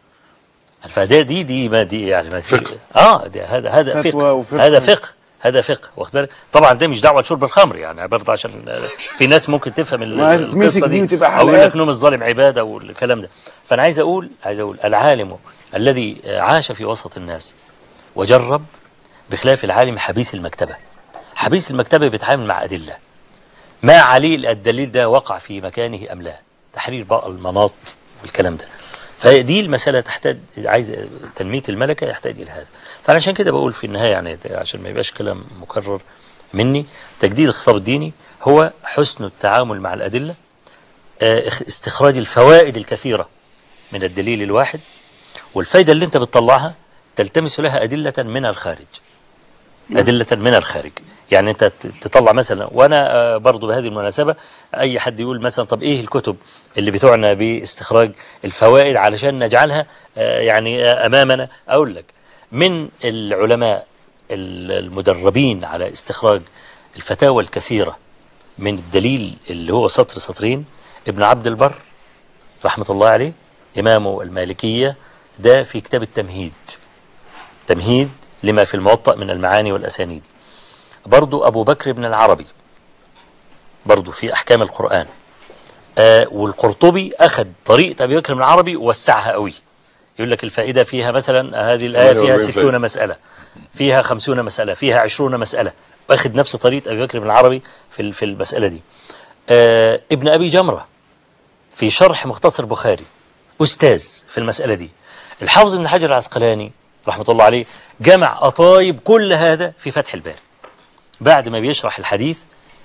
فده دي دي ما دي يعني ما فقه. اه ده هذا هذا فتوى فقه وفقه. هذا فقه هذا فقه واخد بالك طبعا ده مش دعوه لشرب الخمر يعني برضه عشان في ناس ممكن تفهم ال- ما القصه مسك دي دي وتبقى او يقول حلقات. لك نوم الظالم عباده والكلام ده فانا عايز اقول عايز اقول العالم الذي عاش في وسط الناس وجرب بخلاف العالم حبيس المكتبه حبيس المكتبه بيتعامل مع ادله ما عليه الدليل ده وقع في مكانه ام لا تحرير بقى المناط والكلام ده فدي المسألة تحتاج عايز تنمية الملكة يحتاج إلى هذا فعشان كده بقول في النهاية يعني عشان ما يبقاش كلام مكرر مني تجديد الخطاب الديني هو حسن التعامل مع الأدلة آه، اخ- استخراج الفوائد الكثيرة من الدليل الواحد والفايدة اللي انت بتطلعها تلتمس لها أدلة من الخارج أدلة من الخارج يعني أنت ت- تطلع مثلا وأنا آه، برضو بهذه المناسبة أي حد يقول مثلا طب إيه الكتب اللي بتوعنا باستخراج الفوائد علشان نجعلها آه، يعني آه، أمامنا أقول لك من العلماء ال- المدربين على استخراج الفتاوى الكثيرة من الدليل اللي هو سطر سطرين ابن عبد البر رحمة الله عليه إمام المالكية ده في كتاب التمهيد تمهيد لما في الموطأ من المعاني والأسانيد برضو أبو بكر بن العربي برضو في أحكام القرآن آه والقرطبي أخذ طريقة أبي بكر بن العربي ووسعها قوي يقول لك الفائدة فيها مثلا هذه الآية فيها 48 ستون فائدة. مسألة فيها خمسون مسألة فيها عشرون مسألة واخد نفس طريقة أبي بكر بن العربي في ال- في المسألة دي آه ابن أبي جمرة في شرح مختصر بخاري أستاذ في المسألة دي الحافظ ابن حجر العسقلاني رحمة الله عليه جمع أطايب كل هذا في فتح الباري بعد ما بيشرح الحديث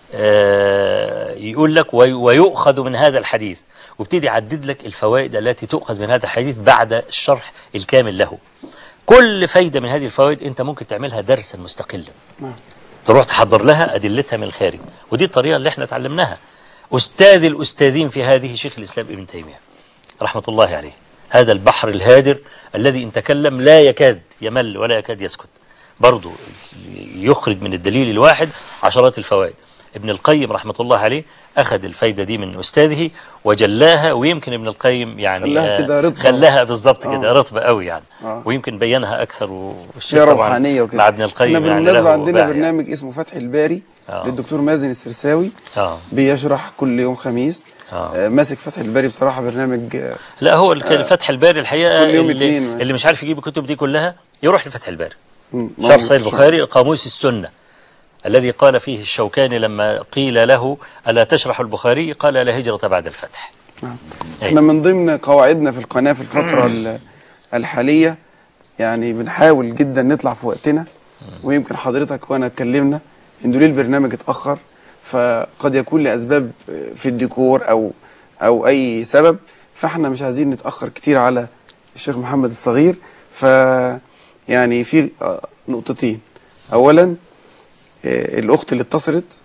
آه، يقول لك وي- ويؤخذ من هذا الحديث وابتدي يعدد لك الفوائد التي تؤخذ من هذا الحديث بعد الشرح الكامل له كل فايدة من هذه الفوائد انت ممكن تعملها درسا مستقلا نعم. تروح تحضر لها أدلتها من الخارج ودي الطريقة اللي احنا اتعلمناها أستاذ الأستاذين في هذه شيخ الإسلام ابن تيمية رحمة الله عليه هذا البحر الهادر الذي إن تكلم لا يكاد يمل ولا يكاد يسكت برضو يخرج من الدليل الواحد عشرات الفوائد ابن القيم رحمة الله عليه أخذ الفايدة دي من أستاذه وجلاها ويمكن ابن القيم يعني خلاها آه، كده رطبة. خلاها بالظبط كده آه. رطبة قوي يعني آه. ويمكن بينها أكثر والشيخ فيها طبعاً روحانيه وكده مع ابن القيم احنا يعني بالمناسبه له عندنا باع يعني. برنامج اسمه فتح الباري آه. للدكتور مازن السرساوي آه. بيشرح كل يوم خميس آه. آه. ماسك فتح الباري بصراحه برنامج آه، لا هو الك- فتح الباري الحقيقه كل يوم اللي, اتنين ماشي. اللي مش عارف يجيب الكتب دي كلها يروح لفتح الباري مم، شرح موجود. صحيح البخاري قاموس السنه الذي قال فيه الشوكاني لما قيل له الا تشرح البخاري قال لا هجره بعد الفتح نعم. أي. احنا من ضمن قواعدنا في القناه في الفتره ال- الحاليه يعني بنحاول جدا نطلع في وقتنا ويمكن حضرتك وانا اتكلمنا ان ليه البرنامج اتاخر فقد يكون لاسباب في الديكور او او اي سبب فاحنا مش عايزين نتاخر كتير على الشيخ محمد الصغير ف يعني في آه، نقطتين اولا آه، الاخت اللي اتصلت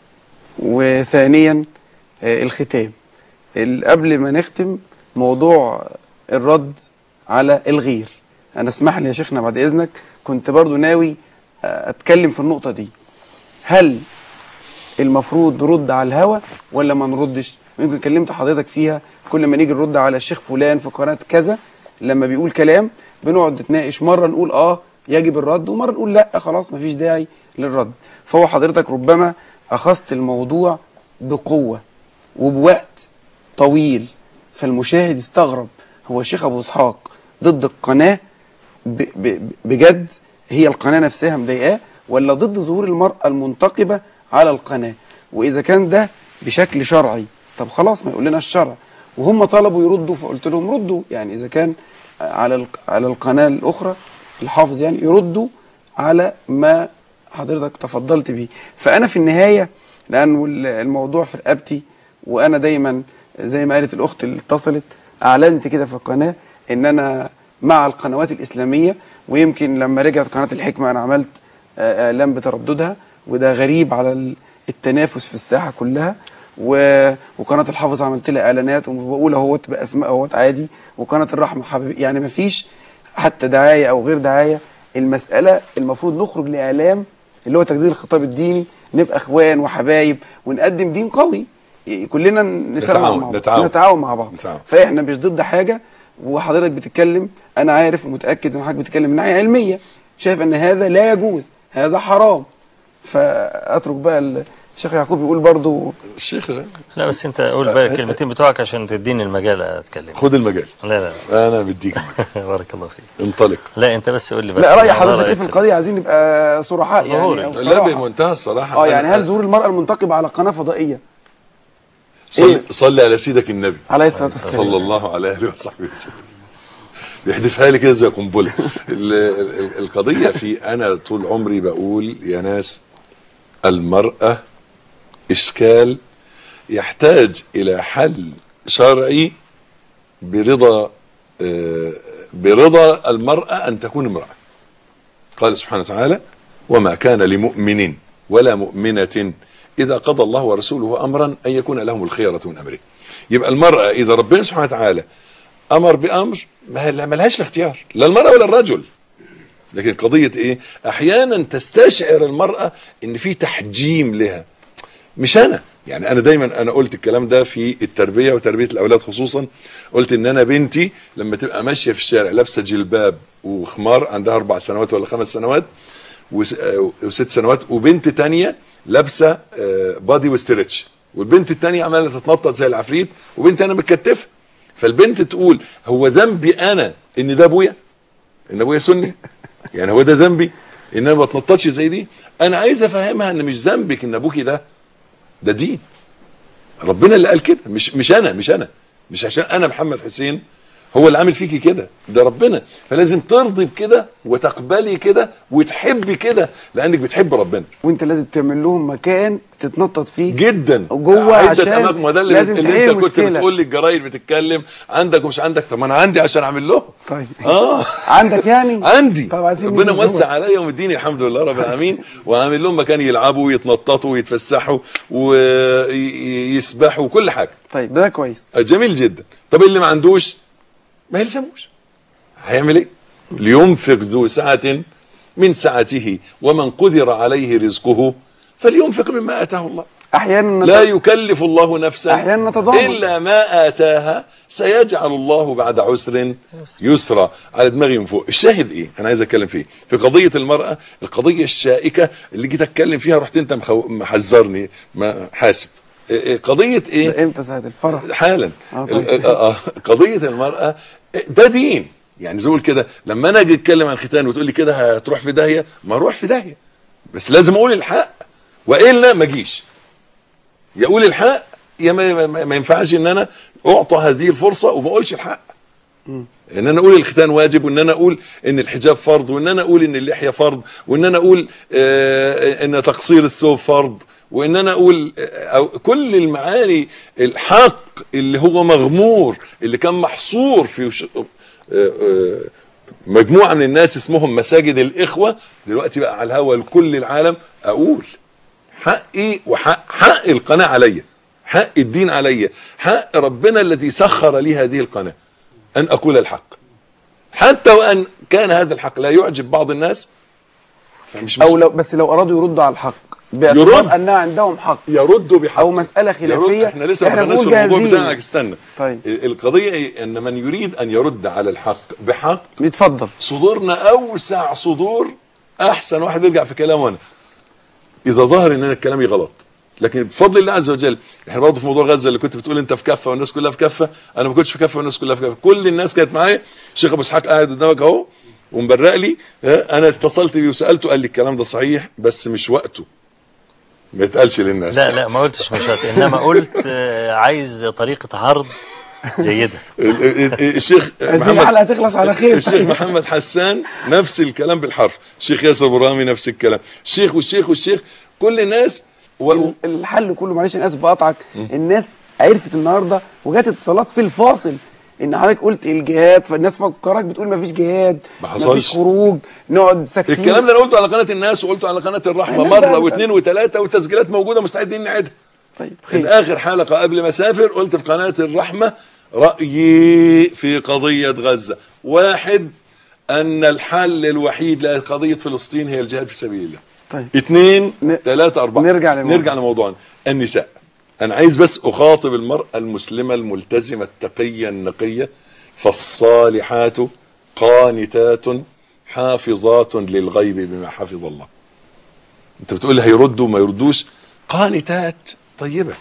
وثانيا آه، الختام ال- قبل ما نختم موضوع الرد على الغير انا اسمح لي يا شيخنا بعد اذنك كنت برضو ناوي آه، اتكلم في النقطة دي هل المفروض نرد على الهوى ولا ما نردش يمكن كلمت حضرتك فيها كل ما نيجي نرد على الشيخ فلان في قناة كذا لما بيقول كلام بنقعد نتناقش مرة نقول اه يجب الرد ومرة نقول لا خلاص مفيش داعي للرد فهو حضرتك ربما أخذت الموضوع بقوة وبوقت طويل فالمشاهد استغرب هو الشيخ أبو إسحاق ضد القناة ب ب بجد هي القناة نفسها مضايقاه ولا ضد ظهور المرأة المنتقبة على القناة وإذا كان ده بشكل شرعي طب خلاص ما يقول لنا الشرع وهم طلبوا يردوا فقلت لهم ردوا يعني إذا كان على الق- على القناة الأخرى الحافظ يعني يردوا على ما حضرتك تفضلت بيه فأنا في النهاية لأنه ال- الموضوع في رقبتي وأنا دايما زي ما قالت الأخت اللي اتصلت أعلنت كده في القناة إن أنا مع القنوات الإسلامية ويمكن لما رجعت قناة الحكمة أنا عملت آه، إعلان بترددها وده غريب على ال- التنافس في الساحة كلها و... وقناة الحافظ عملت لها إعلانات وبقول اهوت بأسماء اهوت عادي وقناة الرحمة حبيبي يعني مفيش حتى دعاية أو غير دعاية المسألة المفروض نخرج لإعلام اللي هو تجديد الخطاب الديني نبقى إخوان وحبايب ونقدم دين قوي ي- كلنا نسمع نتعاون- مع بعض نتعاون. نتعاون مع بعض نتعاون. فاحنا مش ضد حاجه وحضرتك بتتكلم انا عارف ومتاكد ان حضرتك بتتكلم من ناحيه علميه شايف ان هذا لا يجوز هذا حرام فاترك بقى ال- الشيخ يعقوب يقول برضو الشيخ ده لا بس انت قول بقى الكلمتين بتوعك عشان تديني المجال اتكلم خد المجال لا لا انا بديك المجال. بارك الله فيك انطلق لا انت بس قول لي بس لا راي ما حضرتك ايه رأيك في القضيه عايزين نبقى صرحاء يعني ظهوري. أو لا صراحة. بمنتهى الصراحه اه يعني أنا- هل ظهور المراه المنتقبه على قناه فضائيه صلي إيه؟ صلي على سيدك النبي عليه الصلاه والسلام صلى الله عليه وآله وصحبه وسلم بيحدفها لي كده زي قنبله ال- ال- القضيه في انا طول عمري بقول يا ناس المراه اشكال يحتاج الى حل شرعي برضا آه، برضا المراه ان تكون امراه قال سبحانه وتعالى وما كان لمؤمن ولا مؤمنة إذا قضى الله ورسوله أمرا أن يكون لهم الخيرة من أمره يبقى المرأة إذا ربنا سبحانه وتعالى أمر بأمر ما ما لهاش الاختيار لا المرأة ولا الرجل لكن قضية إيه أحيانا تستشعر المرأة إن في تحجيم لها مش انا يعني انا دايما انا قلت الكلام ده في التربيه وتربيه الاولاد خصوصا قلت ان انا بنتي لما تبقى ماشيه في الشارع لابسه جلباب وخمار عندها اربع سنوات ولا خمس سنوات وس- آه، وست سنوات وبنت تانية لابسه آه، بادي وستريتش والبنت التانية عماله تتنطط زي العفريت وبنت انا متكتفه فالبنت تقول هو ذنبي انا ان ده ابويا ان ابويا سني يعني هو ده ذنبي ان انا ما بتنططش زي دي انا عايز افهمها ان مش ذنبك ان ابوكي ده ده دين ربنا اللي قال كده مش مش انا مش انا مش عشان انا محمد حسين هو اللي عامل فيكي كده ده ربنا فلازم ترضي بكده وتقبلي كده وتحبي كده لانك بتحب ربنا وانت لازم تعمل لهم مكان تتنطط فيه جدا جوه عدة عشان اماكن ما ده اللي, لازم اللي تحل انت كنت مشكلة. بتقول لي الجرايد بتتكلم عندك ومش عندك طب ما انا عندي عشان اعمل لهم طيب اه عندك يعني عندي طب عايزين ربنا ننزل موسع صور. عليا ومديني الحمد لله رب العالمين وعامل لهم مكان يلعبوا ويتنططوا ويتفسحوا ويسبحوا وكل حاجه طيب ده كويس جميل جدا طب اللي ما عندوش ما يلزموش هيعمل ايه لينفق ذو سعة من سعته ومن قدر عليه رزقه فلينفق مما اتاه الله احيانا لا نت- يكلف الله نفسا أحيانا نتضامن. الا ما اتاها سيجعل الله بعد عسر يسرا على دماغي من فوق الشاهد ايه انا عايز اتكلم فيه في قضيه المراه القضيه الشائكه اللي جيت اتكلم فيها رحت انت مخو... محذرني ما حاسب إيه- إيه قضيه ايه ده امتى ساعه الفرح حالا آه طيب. ال- آه، آه، قضيه المراه ده دين يعني زي ما اقول كده لما انا اجي اتكلم عن الختان وتقول لي كده هتروح في داهيه ما اروح في داهيه بس لازم اقول الحق والا ما اجيش يا اقول الحق يا ما, ما, ما ينفعش ان انا اعطى هذه الفرصه وما اقولش الحق ان انا اقول الختان واجب وان انا اقول ان الحجاب فرض وان انا اقول ان اللحيه فرض وان انا اقول آه ان تقصير الثوب فرض وان انا اقول آه أو كل المعاني الحق اللي هو مغمور اللي كان محصور في ش- آه آه مجموعه من الناس اسمهم مساجد الاخوه دلوقتي بقى على الهوا لكل العالم اقول حقي وحق حق القناه عليا حق الدين عليا حق ربنا الذي سخر لي هذه القناه ان اقول الحق حتى وان كان هذا الحق لا يعجب بعض الناس فمش او لو بس لو ارادوا يردوا على الحق باعتبار يرد. انها عندهم حق يردوا بحق او مساله خلافيه يرد احنا لسه ما احنا دخلناش في بنقول الموضوع جاهزين. بتاعك استنى طيب. القضيه ايه ان من يريد ان يرد على الحق بحق اتفضل صدورنا اوسع صدور احسن واحد يرجع في كلامه انا اذا ظهر ان انا كلامي غلط لكن بفضل الله عز وجل احنا برضه في موضوع غزه اللي كنت بتقول انت في كفه والناس كلها في كفه انا ما كنتش في كفه والناس كلها في كفه كل الناس كانت معايا الشيخ ابو اسحاق قاعد قدامك اهو ومبرق لي ها، انا اتصلت بيه وسالته قال لي الكلام ده صحيح بس مش وقته ما يتقالش للناس لا لا ما قلتش مش هت- انما قلت آه، عايز طريقه عرض جيده ال- ال- ال- الشيخ عايزين الحلقه تخلص على خير الشيخ محمد حسان نفس الكلام بالحرف الشيخ ياسر برامي نفس الكلام الشيخ والشيخ والشيخ كل الناس و... الحل كله معلش انا اسف بقطعك الناس عرفت النهارده وجات اتصالات في الفاصل ان حضرتك قلت الجهاد فالناس فكرك بتقول ما فيش جهاد ما حصلش. فيش خروج نقعد ساكتين الكلام ده انا قلته على قناه الناس وقلته على قناه الرحمه الناس مره بقى- واثنين وثلاثه والتسجيلات موجوده مستعدين نعيدها طيب في خير اخر حلقه قبل ما اسافر قلت في قناه الرحمه رايي في قضيه غزه واحد ان الحل الوحيد لقضيه فلسطين هي الجهاد في سبيل الله طيب اثنين ن- ثلاثة أربعة نرجع لموضوع. نرجع لموضوعنا النساء أنا عايز بس أخاطب المرأة المسلمة الملتزمة التقية النقية فالصالحات قانتات حافظات للغيب بما حفظ الله أنت بتقول لي هيردوا ما يردوش قانتات طيبة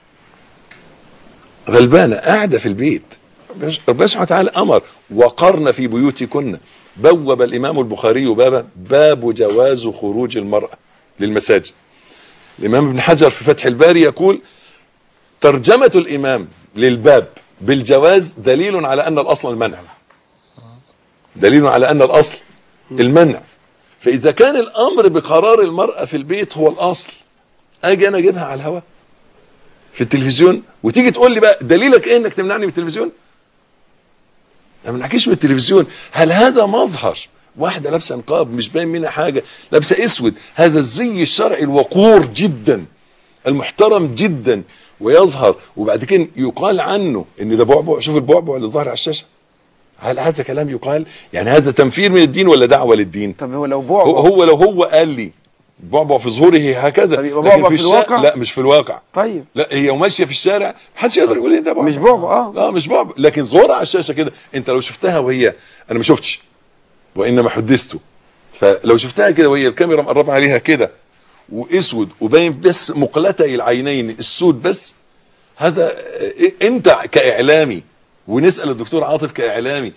غلبانة قاعدة في البيت ربنا سبحانه وتعالى أمر وقرن في بيوتكن بوب الإمام البخاري بابا باب جواز خروج المرأة للمساجد الإمام ابن حجر في فتح الباري يقول ترجمة الإمام للباب بالجواز دليل على أن الأصل المنع دليل على أن الأصل المنع فإذا كان الأمر بقرار المرأة في البيت هو الأصل أجي أنا أجيبها على الهواء في التلفزيون وتيجي تقول لي بقى دليلك إيه إنك تمنعني من التلفزيون ما بنحكيش من التلفزيون هل هذا مظهر واحدة لابسة نقاب مش باين منها حاجة لابسة اسود هذا الزي الشرعي الوقور جدا المحترم جدا ويظهر وبعد كده يقال عنه ان ده بعبع شوف البعبع اللي ظاهر على الشاشة هل هذا كلام يقال يعني هذا تنفير من الدين ولا دعوة للدين طب هو لو هو, بعبع هو لو هو قال لي بعبع في ظهوره هكذا طب يبقى لكن بعبع في الشا- الواقع؟ لا مش في الواقع طيب لا هي وماشيه في الشارع محدش يقدر يقول لي ده بعبع مش بعبع اه اه مش بعبع لكن ظهورها على الشاشه كده انت لو شفتها وهي انا ما شفتش وانما حدثته فلو شفتها كده وهي الكاميرا مقربه عليها كده واسود وباين بس مقلتي العينين السود بس هذا إيه انت كاعلامي ونسال الدكتور عاطف كاعلامي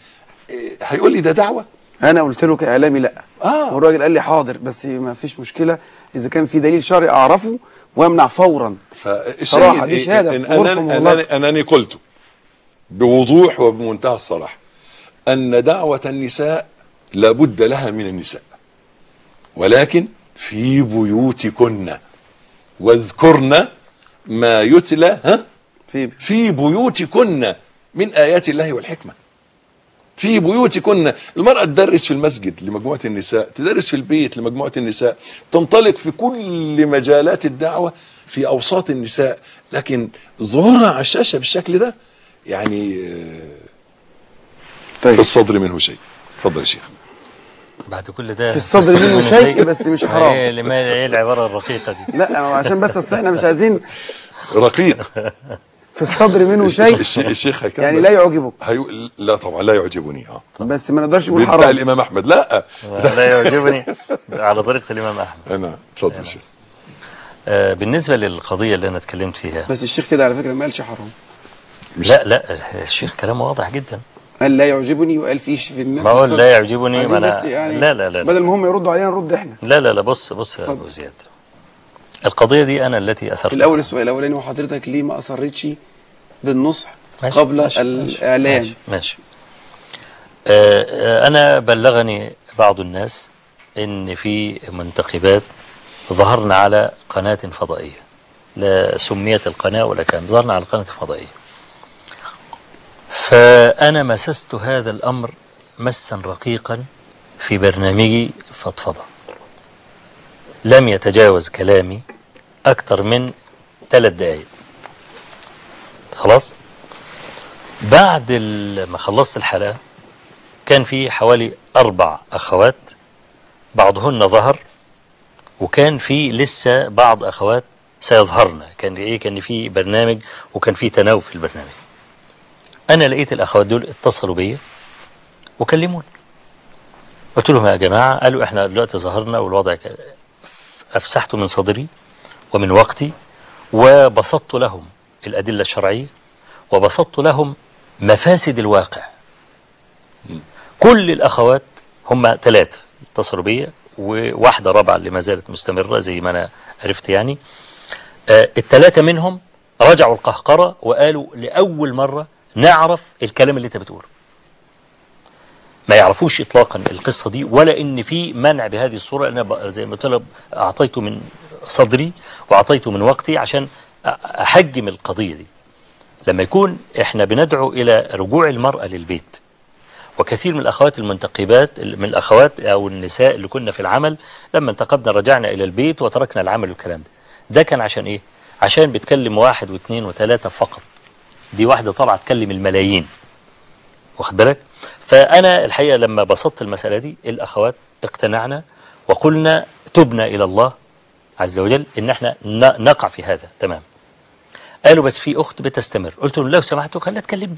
إيه، هيقول لي ده دعوه انا قلت له كاعلامي لا آه. والراجل قال لي حاضر بس ما فيش مشكله اذا كان في دليل شرعي اعرفه وامنع فورا فالشاهد صراحة دي إيه؟ شهادة إن في غرفة أنني, مغلقة. أنني, أنني قلت بوضوح وبمنتهى الصراحة أن دعوة النساء لابد لها من النساء ولكن في بيوتكن واذكرن ما يتلى ها في في بيوتكن من آيات الله والحكمة في بيوتكن المرأة تدرس في المسجد لمجموعة النساء تدرس في البيت لمجموعة النساء تنطلق في كل مجالات الدعوة في أوساط النساء لكن ظهورها على الشاشة بالشكل ده يعني آه، طيب في الصدر منه شيء اتفضل يا شيخ بعد كل ده في الصدر منه شيء بس مش حرام. ايه لما- إيه العباره الرقيقه دي لا هو عشان بس اصل احنا مش عايزين رقيق في الصدر منه شيء الش- الشيخ هيكمل يعني لا يعجبك هيو... لا طبعا لا يعجبني اه بس ما نقدرش نقول بتاع حرام الامام احمد لا لا يعجبني على طريقه الامام احمد انا اتفضل يا شيخ آه بالنسبه للقضيه اللي انا اتكلمت فيها بس الشيخ كده على فكره ما قالش حرام مش لا لا الشيخ كلامه واضح جدا قال لا يعجبني وقال فيش في النفس ما اقول لا يعجبني ما عايزين انا بس يعني لا لا لا لا. بدل ما هم يردوا علينا نرد احنا لا لا لا بص بص يا ابو زياد القضيه دي انا التي اثرت الاول السؤال الاولاني وحضرتك ليه ما اصرتش بالنصح ماشي، قبل ماشي، الاعلان ماشي, ماشي. آه آه، انا بلغني بعض الناس ان في منتخبات ظهرنا على قناه فضائيه لا سميت القناه ولا كان ظهرنا على قناه فضائيه فانا مسست هذا الامر مسا رقيقا في برنامجي فضفضه لم يتجاوز كلامي اكثر من ثلاث دقائق خلاص بعد ال- ما خلصت الحلقة كان في حوالي أربع أخوات بعضهن ظهر وكان في لسه بعض أخوات سيظهرن كان إيه كان في برنامج وكان في تناوب في البرنامج أنا لقيت الأخوات دول اتصلوا بيا وكلموني قلت لهم يا جماعة قالوا إحنا دلوقتي ظهرنا والوضع كده أفسحت من صدري ومن وقتي وبسطت لهم الأدلة الشرعية وبسطت لهم مفاسد الواقع كل الأخوات هم ثلاثة اتصلوا بيا وواحدة رابعة اللي ما زالت مستمرة زي ما أنا عرفت يعني آه الثلاثة منهم رجعوا القهقرة وقالوا لأول مرة نعرف الكلام اللي أنت بتقوله ما يعرفوش إطلاقا القصة دي ولا إن في منع بهذه الصورة أنا ب- زي ما قلت لك أعطيته من صدري وأعطيته من وقتي عشان أ- أحجم القضية دي لما يكون احنا بندعو الى رجوع المرأة للبيت وكثير من الاخوات المنتقبات من الاخوات او النساء اللي كنا في العمل لما انتقبنا رجعنا الى البيت وتركنا العمل والكلام ده ده كان عشان ايه عشان بتكلم واحد واثنين وثلاثة فقط دي واحدة طالعة تكلم الملايين واخد بالك فانا الحقيقة لما بسطت المسألة دي الاخوات اقتنعنا وقلنا تبنا الى الله عز وجل ان احنا ن- نقع في هذا تمام قالوا بس في اخت بتستمر قلت لهم لو سمحتوا خليها تكلمني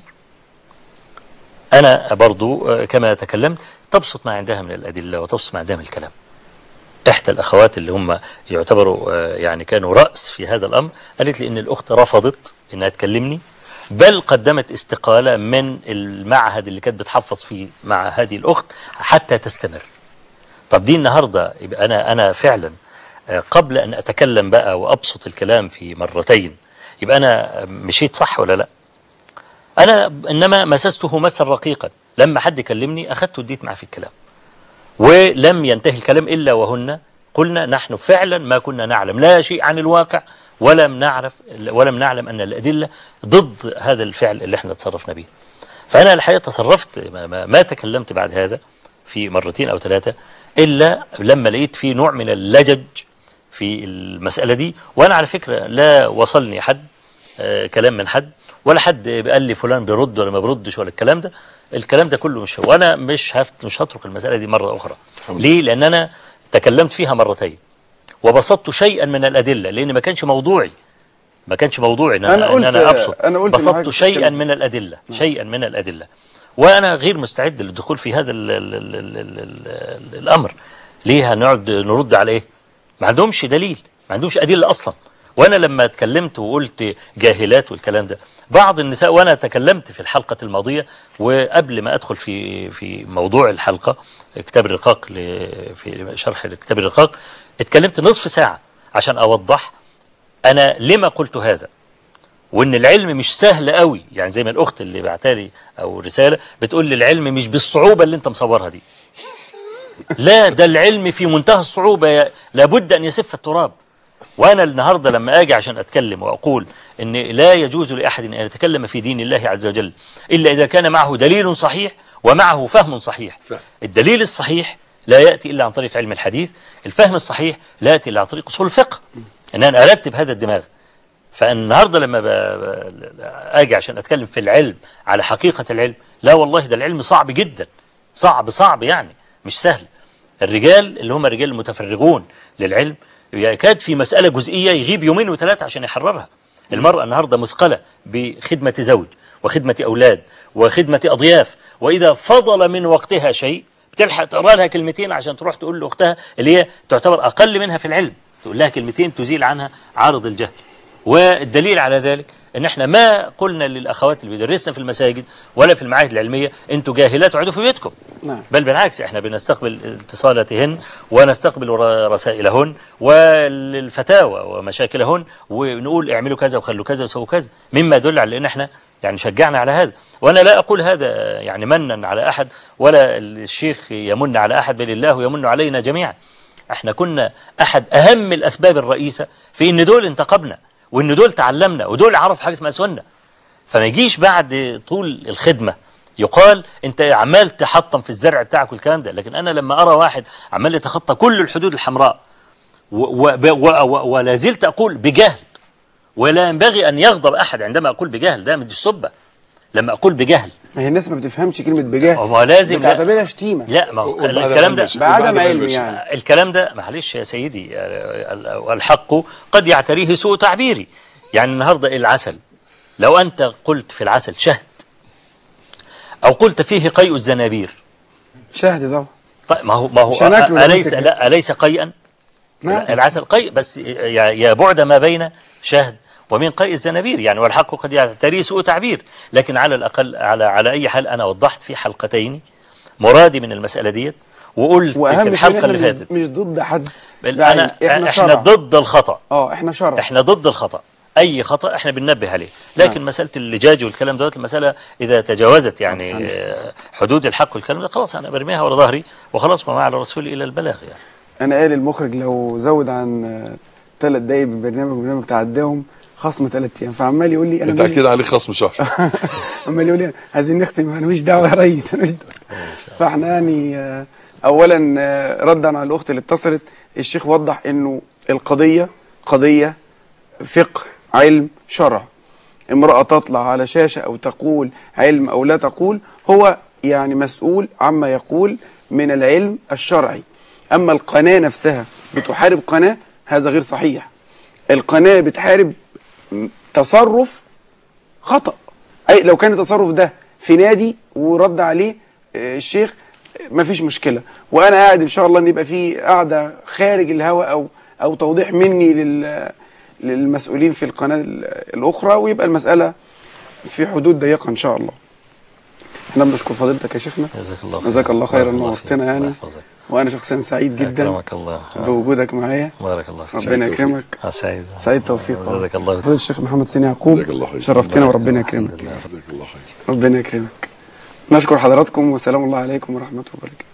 انا برضو آه، كما تكلمت تبسط ما عندها من الادله وتبسط ما عندها من الكلام احدى الاخوات اللي هم يعتبروا آه، يعني كانوا راس في هذا الامر قالت لي ان الاخت رفضت انها تكلمني بل قدمت استقاله من المعهد اللي كانت بتحفظ فيه مع هذه الاخت حتى تستمر طب دي النهارده يبقى انا انا فعلا آه، قبل ان اتكلم بقى وابسط الكلام في مرتين يبقى انا مشيت صح ولا لا انا انما مسسته مسا رقيقا لما حد كلمني اخذت وديت معه في الكلام ولم ينتهي الكلام الا وهن قلنا نحن فعلا ما كنا نعلم لا شيء عن الواقع ولم نعرف ولم نعلم ان الادله ضد هذا الفعل اللي احنا تصرفنا به فانا الحقيقه تصرفت ما, ما, ما تكلمت بعد هذا في مرتين او ثلاثه الا لما لقيت في نوع من اللجج في المساله دي وانا على فكره لا وصلني حد آه، كلام من حد ولا حد قال لي فلان بيرد ولا ما بيردش ولا الكلام ده الكلام ده كله مش وانا مش هفت مش هترك المساله دي مره اخرى ليه لان انا تكلمت فيها مرتين وبسطت شيئا من الادله لان ما كانش موضوعي ما كانش موضوعي ان أنا انا, إن قلت- أنا ابسط أنا قلت معاك بسطت شيئا تتكلم. من الادله شيئا من الادله وانا غير مستعد للدخول في هذا ال ال ال ال ال ال الامر ليه هنقعد نرد على ايه ما عندهمش دليل ما عندهمش ادله اصلا وانا لما اتكلمت وقلت جاهلات والكلام ده بعض النساء وانا تكلمت في الحلقه الماضيه وقبل ما ادخل في في موضوع الحلقه كتاب الرقاق ل- في شرح كتاب الرقاق اتكلمت نصف ساعه عشان اوضح انا لما قلت هذا وان العلم مش سهل قوي يعني زي ما الاخت اللي بعتالي او رساله بتقول لي العلم مش بالصعوبه اللي انت مصورها دي لا ده العلم في منتهى الصعوبه يا- لابد ان يسف التراب وانا النهارده لما اجي عشان اتكلم واقول ان لا يجوز لاحد ان يتكلم في دين الله عز وجل الا اذا كان معه دليل صحيح ومعه فهم صحيح فهم. الدليل الصحيح لا ياتي الا عن طريق علم الحديث الفهم الصحيح لا ياتي الا عن طريق اصول الفقه ان انا ارتب هذا الدماغ فالنهارده لما ب... ب... اجي عشان اتكلم في العلم على حقيقه العلم لا والله ده العلم صعب جدا صعب صعب يعني مش سهل الرجال اللي هم الرجال المتفرغون للعلم يكاد في مساله جزئيه يغيب يومين وثلاثه عشان يحررها المراه النهارده مثقله بخدمه زوج وخدمه اولاد وخدمه اضياف واذا فضل من وقتها شيء بتلحق تقرا لها كلمتين عشان تروح تقول لاختها اللي هي تعتبر اقل منها في العلم تقول لها كلمتين تزيل عنها عارض الجهل والدليل على ذلك ان احنا ما قلنا للاخوات اللي بيدرسنا في المساجد ولا في المعاهد العلميه انتوا جاهلات اقعدوا في بيتكم نعم بل بالعكس احنا بنستقبل اتصالاتهن ونستقبل ر- رسائلهن والفتاوى ومشاكلهن ونقول اعملوا كذا وخلوا كذا وسووا كذا مما يدل على ان احنا يعني شجعنا على هذا وانا لا اقول هذا يعني منا على احد ولا الشيخ يمن على احد بل الله يمن علينا جميعا احنا كنا احد اهم الاسباب الرئيسه في ان دول انتقبنا وان دول تعلمنا ودول عرفوا حاجه اسمها سنه فما يجيش بعد طول الخدمة يقال انت عمال تحطم في الزرع بتاعك والكلام ده لكن انا لما ارى واحد عمال يتخطى كل الحدود الحمراء و- و- و- و- ولا زلت اقول بجهل ولا ينبغي ان يغضب احد عندما اقول بجهل ده مش السبه لما اقول بجهل ما هي الناس ما بتفهمش كلمة بجاه هو لازم لا, بتعتبرها شتيمة لا ما هو وبعد الكلام ده علم- بعدم وبعد علم علم يعني الكلام ده معلش يا سيدي ال- الحق قد يعتريه سوء تعبيري يعني النهارده العسل لو انت قلت في العسل شهد او قلت فيه قيء الزنابير شهد طبعا طيب ما هو ما هو مش هناكله لو اليس أنت كده. لا اليس قيئا نعم العسل قيء بس يا يا بعد ما بين شهد ومن قيء الزنابير يعني والحق قد يعتريه سوء تعبير لكن على الاقل على على اي حال انا وضحت في حلقتين مرادي من المساله ديت وقلت في واهم شيء الحلقه احنا اللي مش, فاتت مش ضد حد بل بعيد. انا احنا, احنا شرع ضد الخطا اه احنا شرع احنا ضد الخطا اي خطا احنا بننبه عليه لكن نعم. مساله اللجاج والكلام دوت المساله اذا تجاوزت يعني آه، حدود الحق والكلام ده خلاص انا برميها ورا ظهري وخلاص ما على الرسول الا البلاغ يعني انا قال المخرج لو زود عن ثلاث دقايق من برنامج البرنامج تعداهم خصم ثلاث ايام فعمال يقول لي انا انت مالي- اكيد عليك خصم شهر عمال يقول لي عايزين نختم انا مش دعوه يا ريس انا مش دعوه فاحنا يعني آه، اولا آه، ردا على الاخت اللي اتصلت الشيخ وضح انه القضيه قضيه فقه علم شرع امراه تطلع على شاشه او تقول علم او لا تقول هو يعني مسؤول عما يقول من العلم الشرعي اما القناه نفسها بتحارب قناه هذا غير صحيح القناه بتحارب م- تصرف خطأ أي لو كان التصرف ده في نادي ورد عليه آه، الشيخ آه، مفيش مشكلة وأنا قاعد إن شاء الله إن يبقى في قاعدة خارج الهواء أو أو توضيح مني لل للمسؤولين في القناة ال- الأخرى ويبقى المسألة في حدود ضيقة إن شاء الله احنا بنشكر فضيلتك يا شيخنا جزاك الله خير جزاك الله خيرا بارك الله نورتنا فيك. الله يعني يحفظك وأنا شخصيا سعيد جدا اكرمك الله بوجودك معايا بارك الله فيك ربنا توفيق. يكرمك آه، سعيد سعيد توفيق جزاك الله فضيلة الشيخ محمد سين يعقوب جزاك الله خير. شرفتنا وربنا يكرمك جزاك الله خير ربنا يكرمك نشكر حضراتكم وسلام الله عليكم ورحمة الله وبركاته